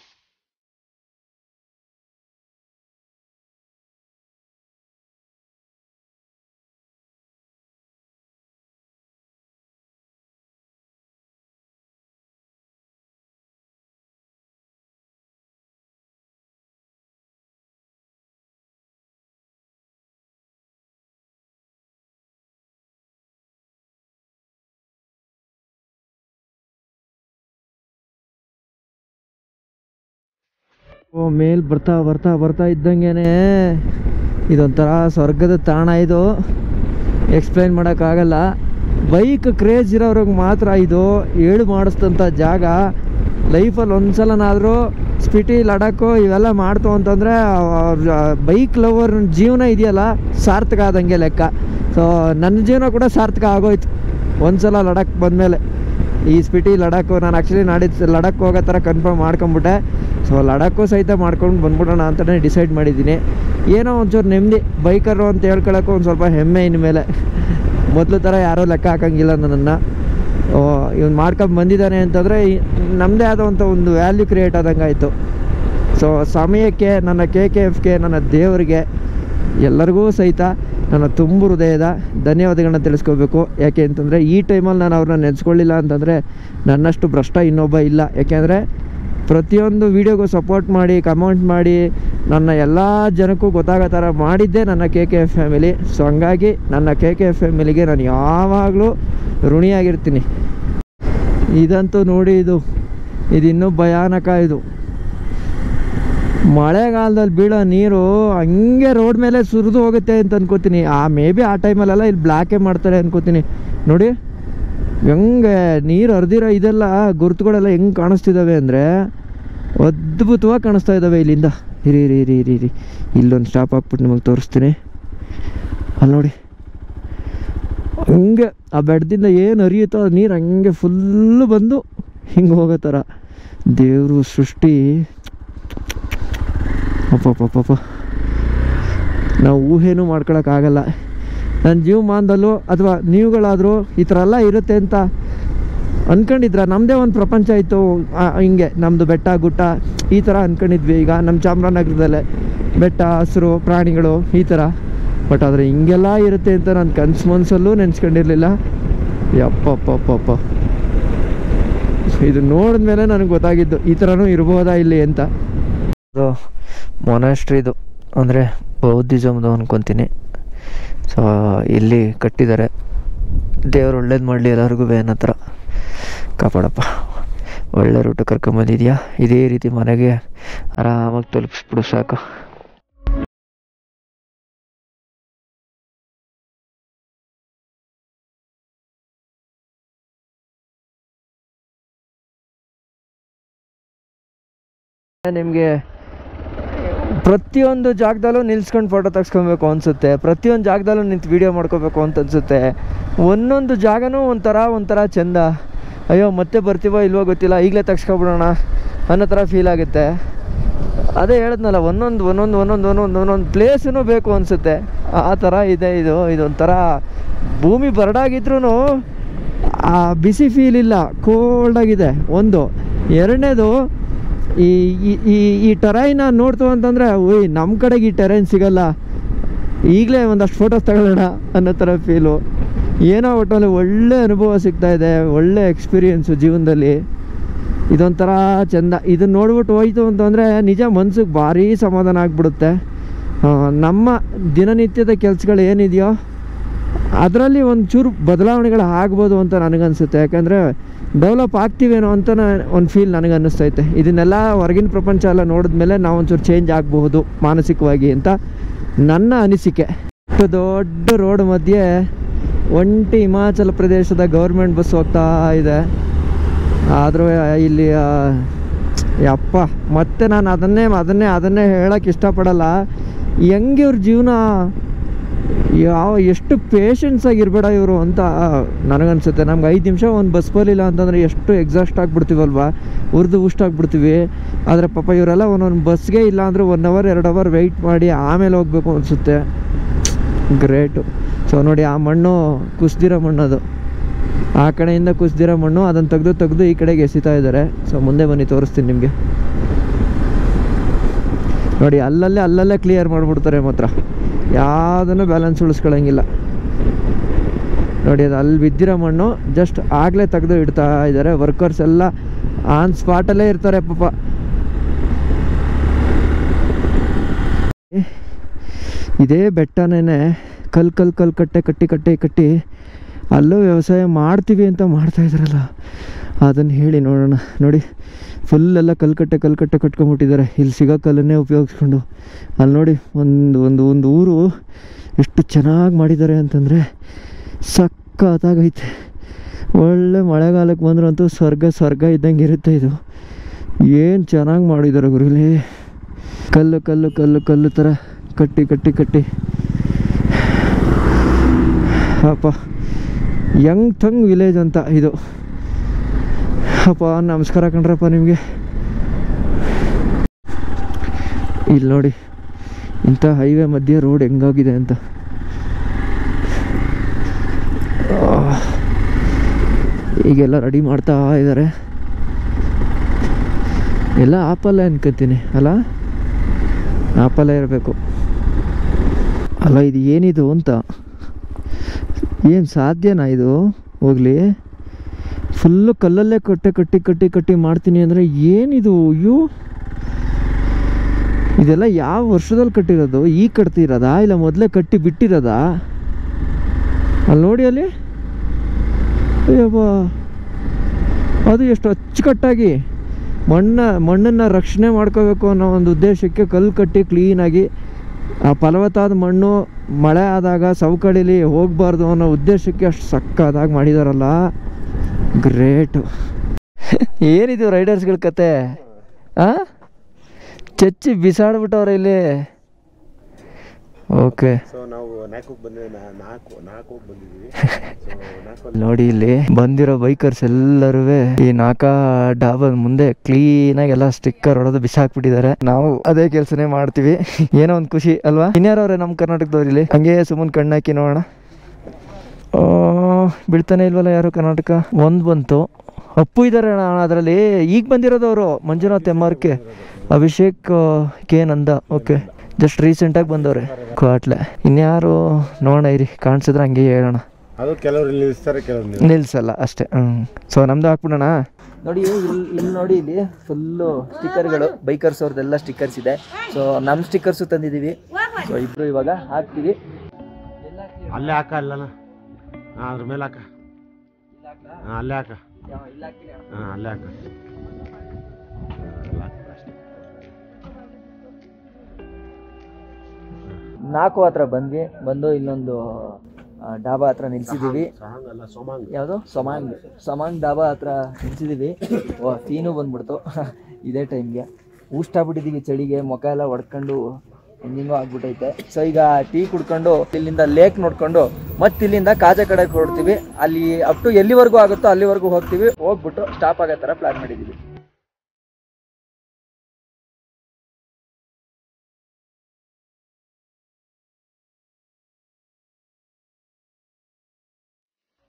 ಓ ಮೇಲ್ ಬರ್ತಾ ಬರ್ತಾ ಬರ್ತಾ ಇದ್ದಂಗೆನೆ ಇದೊಂಥರ ಸ್ವರ್ಗದ ತಾಣ ಇದು ಎಕ್ಸ್ಪ್ಲೈನ್ ಮಾಡೋಕ್ಕಾಗಲ್ಲ ಬೈಕ್ ಕ್ರೇಜ್ ಇರೋರಿಗೆ ಮಾತ್ರ ಇದು ಏಳು ಮಾಡಿಸ್ತಂಥ ಜಾಗ ಲೈಫಲ್ಲಿ ಒಂದ್ಸಲನಾದರೂ ಸ್ಪಿಟಿ ಲಡಾಖು ಇವೆಲ್ಲ ಮಾಡ್ತು ಅಂತಂದರೆ ಬೈಕ್ ಲವರ್ ಜೀವನ ಇದೆಯಲ್ಲ ಸಾರ್ಥಕ ಆದಂಗೆ ಲೆಕ್ಕ ಸೊ ನನ್ನ ಜೀವನ ಕೂಡ ಸಾರ್ಥಕ ಆಗೋಯ್ತು ಒಂದ್ಸಲ ಲಡಾಖ್ ಬಂದಮೇಲೆ ಈ ಸ್ಪಿಟಿ ಲಡಾಖು ನಾನು ಆ್ಯಕ್ಚುಲಿ ನಾಡಿದ್ದು ಲಡಾಖ್ ಹೋಗೋ ಥರ ಕನ್ಫರ್ಮ್ ಮಾಡ್ಕೊಂಬಿಟ್ಟೆ ಸೊ ಲಡಾಖು ಸಹಿತ ಮಾಡ್ಕೊಂಡು ಬಂದ್ಬಿಡೋಣ ಅಂತಲೇ ಡಿಸೈಡ್ ಮಾಡಿದ್ದೀನಿ ಏನೋ ಒಂಚೂರು ನೆಮ್ಮದಿ ಬೈಕರು ಅಂತ ಹೇಳ್ಕೊಳಕ್ಕೂ ಒಂದು ಸ್ವಲ್ಪ ಹೆಮ್ಮೆ ಇನ್ಮೇಲೆ ಮೊದಲು ಥರ ಯಾರೂ ಲೆಕ್ಕ ಹಾಕಂಗಿಲ್ಲ ನನ್ನನ್ನು ಇವ್ನು ಮಾಡ್ಕೊಂಡು ಬಂದಿದ್ದಾನೆ ಅಂತಂದರೆ ನಮ್ಮದೇ ಆದಂಥ ಒಂದು ವ್ಯಾಲ್ಯೂ ಕ್ರಿಯೇಟ್ ಆದಂಗೆ ಆಯಿತು ಸೊ ಸಮಯಕ್ಕೆ ನನ್ನ ಕೆ ಕೆ ಎಫ್ಗೆ ನನ್ನ ದೇವರಿಗೆ ಎಲ್ಲರಿಗೂ ಸಹಿತ ನನ್ನ ತುಂಬ ಹೃದಯದ ಧನ್ಯವಾದಗಳನ್ನ ತಿಳಿಸ್ಕೋಬೇಕು ಯಾಕೆ ಅಂತಂದರೆ ಈ ಟೈಮಲ್ಲಿ ನಾನು ಅವ್ರನ್ನ ನೆನೆಸ್ಕೊಳ್ಳಿಲ್ಲ ಅಂತಂದರೆ ನನ್ನಷ್ಟು ಭ್ರಷ್ಟ ಇನ್ನೊಬ್ಬ ಇಲ್ಲ ಯಾಕೆಂದರೆ ಪ್ರತಿಯೊಂದು ವೀಡಿಯೋಗೂ ಸಪೋರ್ಟ್ ಮಾಡಿ ಕಮೆಂಟ್ ಮಾಡಿ ನನ್ನ ಎಲ್ಲ ಜನಕ್ಕೂ ಗೊತ್ತಾಗೋ ಥರ ಮಾಡಿದ್ದೇ ನನ್ನ K K F family so ಹಂಗಾಗಿ ನನ್ನ ಕೆ ಕೆ ಎಫ್ ಫ್ಯಾಮಿಲಿಗೆ ನಾನು ಯಾವಾಗಲೂ ಋಣಿಯಾಗಿರ್ತೀನಿ ಇದಂತೂ ನೋಡಿ ಇದು ಇದು ಇನ್ನೂ ಭಯಾನಕ ಇದು ಮಳೆಗಾಲದಲ್ಲಿ ಬೀಳೋ ನೀರು ಹಂಗೆ ರೋಡ್ ಮೇಲೆ ಸುರಿದು ಹೋಗುತ್ತೆ ಅಂತ ಅನ್ಕೋತೀನಿ ಆ ಮೇ ಬಿ ಆ ಟೈಮಲ್ಲೆಲ್ಲ ಇಲ್ಲಿ ಬ್ಲ್ಯಾಕೇ ಮಾಡ್ತಾರೆ ಅನ್ಕೋತೀನಿ ನೋಡಿ ಹೆಂಗೆ ನೀರು ಹರಿದಿರೋ ಇದೆಲ್ಲ ಗುರುತುಗಳೆಲ್ಲ ಹೆಂಗೆ ಕಾಣಿಸ್ತಿದ್ದಾವೆ ಅಂದರೆ ಅದ್ಭುತವಾಗಿ ಕಾಣಿಸ್ತಾ ಇದ್ದಾವೆ ಇಲ್ಲಿಂದ ಇರಿ ಇರಿ ಇರಿ ಇರಿ ಇರಿ ಇಲ್ಲೊಂದು ಸ್ಟಾಪ್ ಹಾಕ್ಬಿಟ್ಟು ನಿಮಗೆ ತೋರಿಸ್ತೀನಿ ಅಲ್ಲಿ ನೋಡಿ ಹಂಗೆ ಆ ಬೆಡ್ದಿಂದ ಏನು ಹರಿಯುತ್ತೋ ಅದು ನೀರು ಹಂಗೆ ಫುಲ್ಲು ಬಂದು ಹಿಂಗೆ ಹೋಗೋ ಥರ ದೇವರು ಸೃಷ್ಟಿ ಅಪ್ಪಪ್ಪಪ್ಪ ನಾವು ಊಹೆನೂ ಮಾಡ್ಕೊಳಕ್ಕಾಗಲ್ಲ ನನ್ನ ಜೀವಮಾನದಲ್ಲೂ ಅಥವಾ ನೀವುಗಳಾದರೂ ಈ ಥರ ಎಲ್ಲ ಇರುತ್ತೆ ಅಂತ ಅಂದ್ಕೊಂಡಿದ್ರ ನಮ್ಮದೇ ಒಂದು ಪ್ರಪಂಚ ಇತ್ತು ಆ, ಹಿಂಗೆ ನಮ್ಮದು ಬೆಟ್ಟ ಗುಟ್ಟ ಈ ಥರ ಅಂದ್ಕೊಂಡಿದ್ವಿ ಈಗ ನಮ್ಮ ಚಾಮರಾಜನಗರದಲ್ಲೇ ಬೆಟ್ಟ ಹಸಿರು ಪ್ರಾಣಿಗಳು ಈ ಥರ ಬಟ್ ಆದರೆ ಹಿಂಗೆಲ್ಲ ಇರುತ್ತೆ ಅಂತ ನಾನು ಕನ್ಸು ಮನಸ್ಸಲ್ಲೂ ನೆನೆಸ್ಕೊಂಡಿರಲಿಲ್ಲ ಯಪ್ಪಪ್ಪಪ್ಪಪ್ಪ ಇದು ನೋಡಿದ್ಮೇಲೆ ನನಗೆ ಗೊತ್ತಾಗಿದ್ದು ಈ ಥರನೂ ಇರ್ಬೋದಾ ಇಲ್ಲಿ ಅಂತ ಇದು ಮೊನಾಸ್ಟ್ರಿದು ಅಂದರೆ ಬೌದ್ಧಿಸಮ್ದು ಅನ್ಕೊತೀನಿ ಸೊ ಇಲ್ಲಿ ಕಟ್ಟಿದ್ದಾರೆ ದೇವ್ರು ಒಳ್ಳೇದು ಮಾಡಲಿ ಎಲ್ಲರಿಗೂ ಅನ್ನೋ ಥರ ಕಾಪಾಡಪ್ಪ ಒಳ್ಳೆ ರೂಟ್ ಕರ್ಕೊಂಬಂದಿದ್ಯಾ ಇದೇ ರೀತಿ ಮನೆಗೆ ಆರಾಮಾಗಿ ತಲುಪಿಸ್ಬಿಡು ಸಾಕು ನಿಮಗೆ ಪ್ರತಿಯೊಂದು ಜಾಗದಲ್ಲೂ ನಿಲ್ಸ್ಕೊಂಡು ಫೋಟೋ ತೆಗ್ಸ್ಕೊಬೇಕು ಅನಿಸುತ್ತೆ ಪ್ರತಿಯೊಂದು ಜಾಗದಲ್ಲೂ ನಿಂತು ವೀಡಿಯೋ ಮಾಡ್ಕೋಬೇಕು ಅಂತ ಅನಿಸುತ್ತೆ ಒಂದೊಂದು ಜಾಗನೂ ಒಂಥರ ಒಂಥರ ಚೆಂದ ಅಯ್ಯೋ ಮತ್ತೆ ಬರ್ತೀವೋ ಇಲ್ವೋ ಗೊತ್ತಿಲ್ಲ ಈಗಲೇ ತೆಗ್ಸ್ಕೊಬಿಡೋಣ ಅನ್ನೋ ಥರ ಫೀಲ್ ಆಗುತ್ತೆ ಅದೇ ಹೇಳಿದ್ನಲ್ಲ ಒಂದೊಂದು ಒಂದೊಂದು ಒಂದೊಂದು ಒಂದೊಂದು ಒಂದೊಂದು ಪ್ಲೇಸೂ ಬೇಕು ಅನಿಸುತ್ತೆ ಆ ಥರ ಇದೆ ಇದು ಇದೊಂಥರ ಭೂಮಿ ಬರಡಾಗಿದ್ರೂ ಆ ಬಿಸಿ ಫೀಲ್ ಇಲ್ಲ ಕೋಲ್ಡಾಗಿದೆ ಒಂದು ಎರಡನೇದು ಈ ಈ- ಈ ಈ ಟೆರೈನ ನೋಡ್ತು ಅಂತಂದರೆ ಓಯ್ ನಮ್ಮ ಕಡೆಗೆ ಈ ಟೆರೈನ್ ಸಿಗಲ್ಲ ಈಗಲೇ ಒಂದಷ್ಟು ಫೋಟೋಸ್ ತಗೊಳ್ಳೋಣ ಅನ್ನೋ ಥರ ಫೀಲು ಏನೋ ಒಟ್ಟಲ್ಲಿ ಒಳ್ಳೆ ಅನುಭವ ಸಿಗ್ತಾ ಇದೆ ಒಳ್ಳೆ ಎಕ್ಸ್ಪೀರಿಯೆನ್ಸು ಜೀವನದಲ್ಲಿ ಇದೊಂಥರ ಚೆಂದ ಇದನ್ನ ನೋಡ್ಬಿಟ್ಟು ಹೋಯ್ತು ಅಂತಂದರೆ ನಿಜ ಮನ್ಸಿಗೆ ಭಾರಿ ಸಮಾಧಾನ ಆಗಿಬಿಡುತ್ತೆ ನಮ್ಮ ದಿನನಿತ್ಯದ ಕೆಲಸಗಳು ಏನಿದೆಯೋ ಅದರಲ್ಲಿ ಒಂದು ಚೂರು ಬದಲಾವಣೆಗಳು ಆಗ್ಬೋದು ಅಂತ ನನಗನ್ಸುತ್ತೆ ಯಾಕಂದರೆ ಡೆವಲಪ್ ಆಗ್ತೀವೇನೋ ಅಂತ ಒಂದು ಫೀಲ್ ನನಗೆ ಅನ್ನಿಸ್ತೈತೆ ಇದನ್ನೆಲ್ಲ ಹೊರಗಿನ ಪ್ರಪಂಚ ಎಲ್ಲ ನೋಡಿದ್ಮೇಲೆ ನಾವು ಒಂಚೂರು ಚೇಂಜ್ ಆಗಬಹುದು ಮಾನಸಿಕವಾಗಿ ಅಂತ ನನ್ನ ಅನಿಸಿಕೆ ಇಷ್ಟು ದೊಡ್ಡ ರೋಡ್ ಮಧ್ಯೆ ಒಂಟಿ ಹಿಮಾಚಲ ಪ್ರದೇಶದ ಗೌರ್ಮೆಂಟ್ ಬಸ್ ಹೋಗ್ತಾ ಇದೆ ಆದರೂ ಇಲ್ಲಿ ಆ, ಯಪ್ಪ ಮತ್ತೆ ನಾನು ಅದನ್ನೇ ಅದನ್ನೇ ಅದನ್ನೇ ಹೇಳಕ್ಕೆ ಇಷ್ಟಪಡಲ್ಲ ಹೆಂಗೆ ಇವ್ರ ಜೀವನ ಯಾವ ಎಷ್ಟು ಪೇಷನ್ಸ್ ಆಗಿರ್ಬೇಡ ಇವರು ಅಂತ ನನಗನ್ಸುತ್ತೆ ನಮ್ಗೆ ಐದು ನಿಮಿಷ ಒಂದು ಬಸ್ ಬರಲಿಲ್ಲ ಅಂತಂದರೆ ಎಷ್ಟು ಎಕ್ಸಾಸ್ಟ್ ಆಗಿಬಿಡ್ತೀವಲ್ವ ಉರ್ದು ಉಷ್ಟು ಆಗ್ಬಿಡ್ತೀವಿ ಆದರೆ ಪಾಪ ಇವರೆಲ್ಲ ಒಂದೊಂದು ಬಸ್ಗೆ ಇಲ್ಲ ಅಂದರೆ ಒನ್ ಅವರ್ ಎರಡು ಅವರ್ ವೆಯ್ಟ್ ಮಾಡಿ ಆಮೇಲೆ ಹೋಗ್ಬೇಕು ಅನಿಸುತ್ತೆ ಗ್ರೇಟು ಸೊ ನೋಡಿ ಆ ಮಣ್ಣು ಕುಸ್ದಿರೋ ಮಣ್ಣು ಅದು ಆ ಕಡೆಯಿಂದ ಕುಸ್ದಿರೋ ಮಣ್ಣು ಅದನ್ನು ತೆಗೆದು ತೆಗೆದು ಈ ಕಡೆಗೆ ಎಸಿತಾ ಇದ್ದಾರೆ ಸೊ ಮುಂದೆ ಬನ್ನಿ ತೋರಿಸ್ತೀನಿ ನಿಮಗೆ ನೋಡಿ ಅಲ್ಲಲ್ಲೇ ಅಲ್ಲಲ್ಲೇ ಕ್ಲಿಯರ್ ಮಾಡಿಬಿಡ್ತಾರೆ ಮಾತ್ರ ಯಾವುದನ್ನು ಬ್ಯಾಲೆನ್ಸ್ ಉಳಿಸ್ಕೊಳಂಗಿಲ್ಲ ನೋಡಿ ಅದು ಅಲ್ಲಿ ಬಿದ್ದಿರೋ ಮಣ್ಣು ಜಸ್ಟ್ ಆಗಲೇ ತೆಗೆದು ಇಡ್ತಾ ಇದ್ದಾರೆ ವರ್ಕರ್ಸ್ ಎಲ್ಲ ಆನ್ ಸ್ಪಾಟಲ್ಲೇ ಇರ್ತಾರೆ ಪಾಪ ಇದೇ ಬೆಟ್ಟನೇ ಕಲ್ ಕಲ್ ಕಲ್ ಕಟ್ಟೆ ಕಟ್ಟಿ ಕಟ್ಟಿ ಕಟ್ಟಿ ಅಲ್ಲೂ ವ್ಯವಸಾಯ ಮಾಡ್ತೀವಿ ಅಂತ ಮಾಡ್ತಾ ಇದ್ರಲ್ಲ ಅದನ್ನು ಹೇಳಿ ನೋಡೋಣ ನೋಡಿ ಫುಲ್ಲೆಲ್ಲ ಕಲ್ಕಟ್ಟೆ ಕಲ್ಕಟ್ಟೆ ಕಟ್ಕೊಂಬಿಟ್ಟಿದ್ದಾರೆ ಇಲ್ಲಿ ಸಿಗೋ ಕಲ್ಲನ್ನೇ ಉಪಯೋಗಿಸ್ಕೊಂಡು ಅಲ್ಲಿ ನೋಡಿ ಒಂದು ಒಂದು ಒಂದು ಊರು ಎಷ್ಟು ಚೆನ್ನಾಗಿ ಮಾಡಿದ್ದಾರೆ ಅಂತಂದರೆ ಸಕ್ಕತ್ತಾಗೈತೆ ಒಳ್ಳೆ ಮಳೆಗಾಲಕ್ಕೆ ಬಂದ್ರಂತೂ ಸ್ವರ್ಗ ಸ್ವರ್ಗ ಇದ್ದಂಗೆ ಇರುತ್ತೆ ಇದು ಏನು ಚೆನ್ನಾಗಿ ಮಾಡಿದ್ದಾರೆ ಗುರುಲಿ ಕಲ್ಲು ಕಲ್ಲು ಕಲ್ಲು ಕಲ್ಲು ಥರ ಕಟ್ಟಿ ಕಟ್ಟಿ ಕಟ್ಟಿ ಅಪ್ಪ ಯಂಗ್ ಥಂಗ್ ವಿಲೇಜ್ ಅಂತ ಇದು ಅಪ್ಪ ನಮಸ್ಕಾರ ಕಣ್ರಪ್ಪ ನಿಮಗೆ ಇಲ್ಲಿ ನೋಡಿ ಇಂಥ ಹೈವೇ ಮಧ್ಯೆ ರೋಡ್ ಹೆಂಗಾಗಿದೆ ಅಂತ ಆಹ್. ಈಗೆಲ್ಲ ರೆಡಿ ಮಾಡ್ತಾ ಇದ್ದಾರೆ ಎಲ್ಲ ಆಪಲ್ಲೇ ಅನ್ಕೋತೀನಿ ಅಲ್ಲ ಆಪಲ್ಲೇ ಇರಬೇಕು ಅಲ್ಲ ಇದು ಏನಿದು ಅಂತ ಏನು ಸಾಧ್ಯನಾ ಇದು ಹೋಗ್ಲಿ ಫುಲ್ಲು ಕಲ್ಲಲ್ಲೇ ಕಟ್ಟೆ ಕಟ್ಟಿ ಕಟ್ಟಿ ಕಟ್ಟಿ ಮಾಡ್ತೀನಿ ಅಂದರೆ ಏನಿದು ಅಯ್ಯೋ ಇದೆಲ್ಲ ಯಾವ ವರ್ಷದಲ್ಲಿ ಕಟ್ಟಿರೋದು ಈಗ ಕಟ್ತಿರೋದಾ ಇಲ್ಲ ಮೊದಲೇ ಕಟ್ಟಿ ಬಿಟ್ಟಿರೋದಾ ಅಲ್ಲಿ ನೋಡಿ ಅಲ್ಲಿ ಅಯ್ಯಪ್ಪ ಅದು ಎಷ್ಟು ಅಚ್ಚುಕಟ್ಟಾಗಿ ಮಣ್ಣ ಮಣ್ಣನ್ನು ರಕ್ಷಣೆ ಮಾಡ್ಕೋಬೇಕು ಅನ್ನೋ ಒಂದು ಉದ್ದೇಶಕ್ಕೆ ಕಲ್ಲು ಕಟ್ಟಿ ಕ್ಲೀನಾಗಿ ಆ ಫಲವತ್ತಾದ ಮಣ್ಣು ಮಳೆ ಆದಾಗ ಸವಕಳಿಲಿ ಹೋಗಬಾರ್ದು ಅನ್ನೋ ಉದ್ದೇಶಕ್ಕೆ ಅಷ್ಟು ಸಕ್ಕದಾಗಿ ಮಾಡಿದಾರಲ್ಲ ಗ್ರೇಟು ಏನಿದು ರೈಡರ್ಸ್ಗಳ ಕತೆ ಆ ಚಚ್ಚಿ ಬಿಸಾಡ್ಬಿಟ್ಟವ್ರೆ ಇಲ್ಲಿ ಓಕೆ ಸೊ ನಾವು ನಾಲ್ಕು ಬಂದಿದ್ದೀವಿ ನಾಲ್ಕು ನಾಲ್ಕು ಬಂದಿದ್ದೀವಿ ಸೊ ನಾಲ್ಕು ನೋಡಿ ಇಲ್ಲಿ ಬಂದಿರೋ ಬೈಕರ್ಸ್ ಎಲ್ಲರೂ ಈ ನಾಕಾ ಡಾಬಾದ ಮುಂದೆ ಕ್ಲೀನಾಗಿ ಎಲ್ಲ ಸ್ಟಿಕ್ಕರ್ ಹೊಡೆದು ಬಿಸಾಕ್ಬಿಟ್ಟಿದ್ದಾರೆ ನಾವು ಅದೇ ಕೆಲಸನೇ ಮಾಡ್ತೀವಿ ಏನೋ ಒಂದು ಖುಷಿ ಅಲ್ವಾ ಇನ್ಯಾರವ್ರೆ ನಮ್ಮ ಕರ್ನಾಟಕದವ್ರು ಇಲ್ಲಿ ಹಂಗೆ ಸುಮ್ಮನೆ ಕಣ್ಣಾಕಿ ನೋಡೋಣ ಆ, ಬೀಳ್ತಾನೆ ಇಲ್ವಲ್ಲ ಯಾರು ಕರ್ನಾಟಕ ಒಂದು ಬಂತು ಅಪ್ಪು ಇದ್ದಾರೆ ಅಣ್ಣ ಅದರಲ್ಲಿ ಈಗ ಬಂದಿರೋದವರು Manjunath M R K Abhishek ಆ, ಕೆ ನಂದ ಓಕೆ ಜಸ್ಟ್ ರೀಸೆಂಟಾಗಿ ಬಂದವ್ರೆ ಕ್ವಾಟ್ಲೆ ಇನ್ಯಾರು ನೋಡೋಣ ಇರಿ ಕಾಣಿಸಿದ್ರೆ ಹಂಗೆ ಹೇಳೋಣ ಅದು ಕೆಲವರು ಇಲ್ಲಿ ನಿಲ್ಲಿಸ್ತಾರೆ ಕೆಲವರು ನಿಲ್ಲಿಸ್ತಾರೆ. ನಿಲ್ಸಲ್ಲ ಅಷ್ಟೇ ಹ್ಞೂ ಸೊ ನಮ್ದು ಹಾಕ್ಬಿಡೋಣ ನೋಡಿ ಇಲ್ಲಿ ಇಲ್ಲಿ ನೋಡಿ ಇಲ್ಲಿ ಫುಲ್ಲು ಸ್ಟಿಕ್ಕರ್ಗಳು ಬೈಕರ್ಸ್ ಅವ್ರದ್ದೆಲ್ಲ ಸ್ಟಿಕ್ಕರ್ಸ್ ಇದೆ ಸೊ ನಮ್ಮ ಸ್ಟಿಕ್ಕರ್ಸು ತಂದಿದ್ದೀವಿ ಸೊ ಇಬ್ರು ಇವಾಗ ಹಾಕ್ತೀವಿ ಅಲ್ಲೇ ಹಾಕ ಅಲ್ಲನ ಹಾಂ ಅದ್ರ ಮೇಲೆ ಹಾಕ ಹಾಂ ಅಲ್ಲೇ ಹಾಕ ಹಾಂ ಅಲ್ಲೇ ಹಾಕ ಅಲ್ಲೇ ಹಾಕು ಅಷ್ಟೇ. ನಾಲ್ಕು ಹತ್ರ ಬಂದ್ವಿ ಬಂದು ಇಲ್ಲೊಂದು ಆ, ಡಾಬಾ ಹತ್ರ ನಿಲ್ಸಿದ್ದೀವಿ ಸಾಂಗ್ ಅಲ್ಲ ಸೋಮಾಂಗ್ ಯಾವುದು ಸಮಾಂಗ್ ಸಮಾಂಗ್ ಡಾಬಾ ಹತ್ರ ನಿಲ್ಸಿದ್ದೀವಿ ಓ ಟೀನು ಬಂದ್ಬಿಡ್ತು ಇದೇ ಟೈಮ್ಗೆ ಊಷ್ಟಾಗ್ಬಿಟ್ಟಿದ್ದೀವಿ ಚಳಿಗೆ ಮುಖ ಎಲ್ಲ ಹೊಡ್ಕೊಂಡು ಹೆಂಗಿಂಗೋ ಆಗ್ಬಿಟ್ಟೈತೆ ಸೊ ಈಗ ಟೀ ಕುಡ್ಕೊಂಡು ಇಲ್ಲಿಂದ ಲೇಕ್ ನೋಡ್ಕೊಂಡು ಮತ್ತೆ ಇಲ್ಲಿಂದ ಕಾಜಾ ಕಡೆಗೆ ಹೊರಡ್ತೀವಿ ಅಲ್ಲಿ ಅಪ್ ಟು ಎಲ್ಲಿವರೆಗೂ ಆಗುತ್ತೋ ಅಲ್ಲಿವರೆಗೂ ಹೋಗ್ತೀವಿ ಹೋಗ್ಬಿಟ್ಟು ಸ್ಟಾಪ್ ಆಗೋ ಥರ ಪ್ಲಾನ್ ಮಾಡಿದ್ದೀವಿ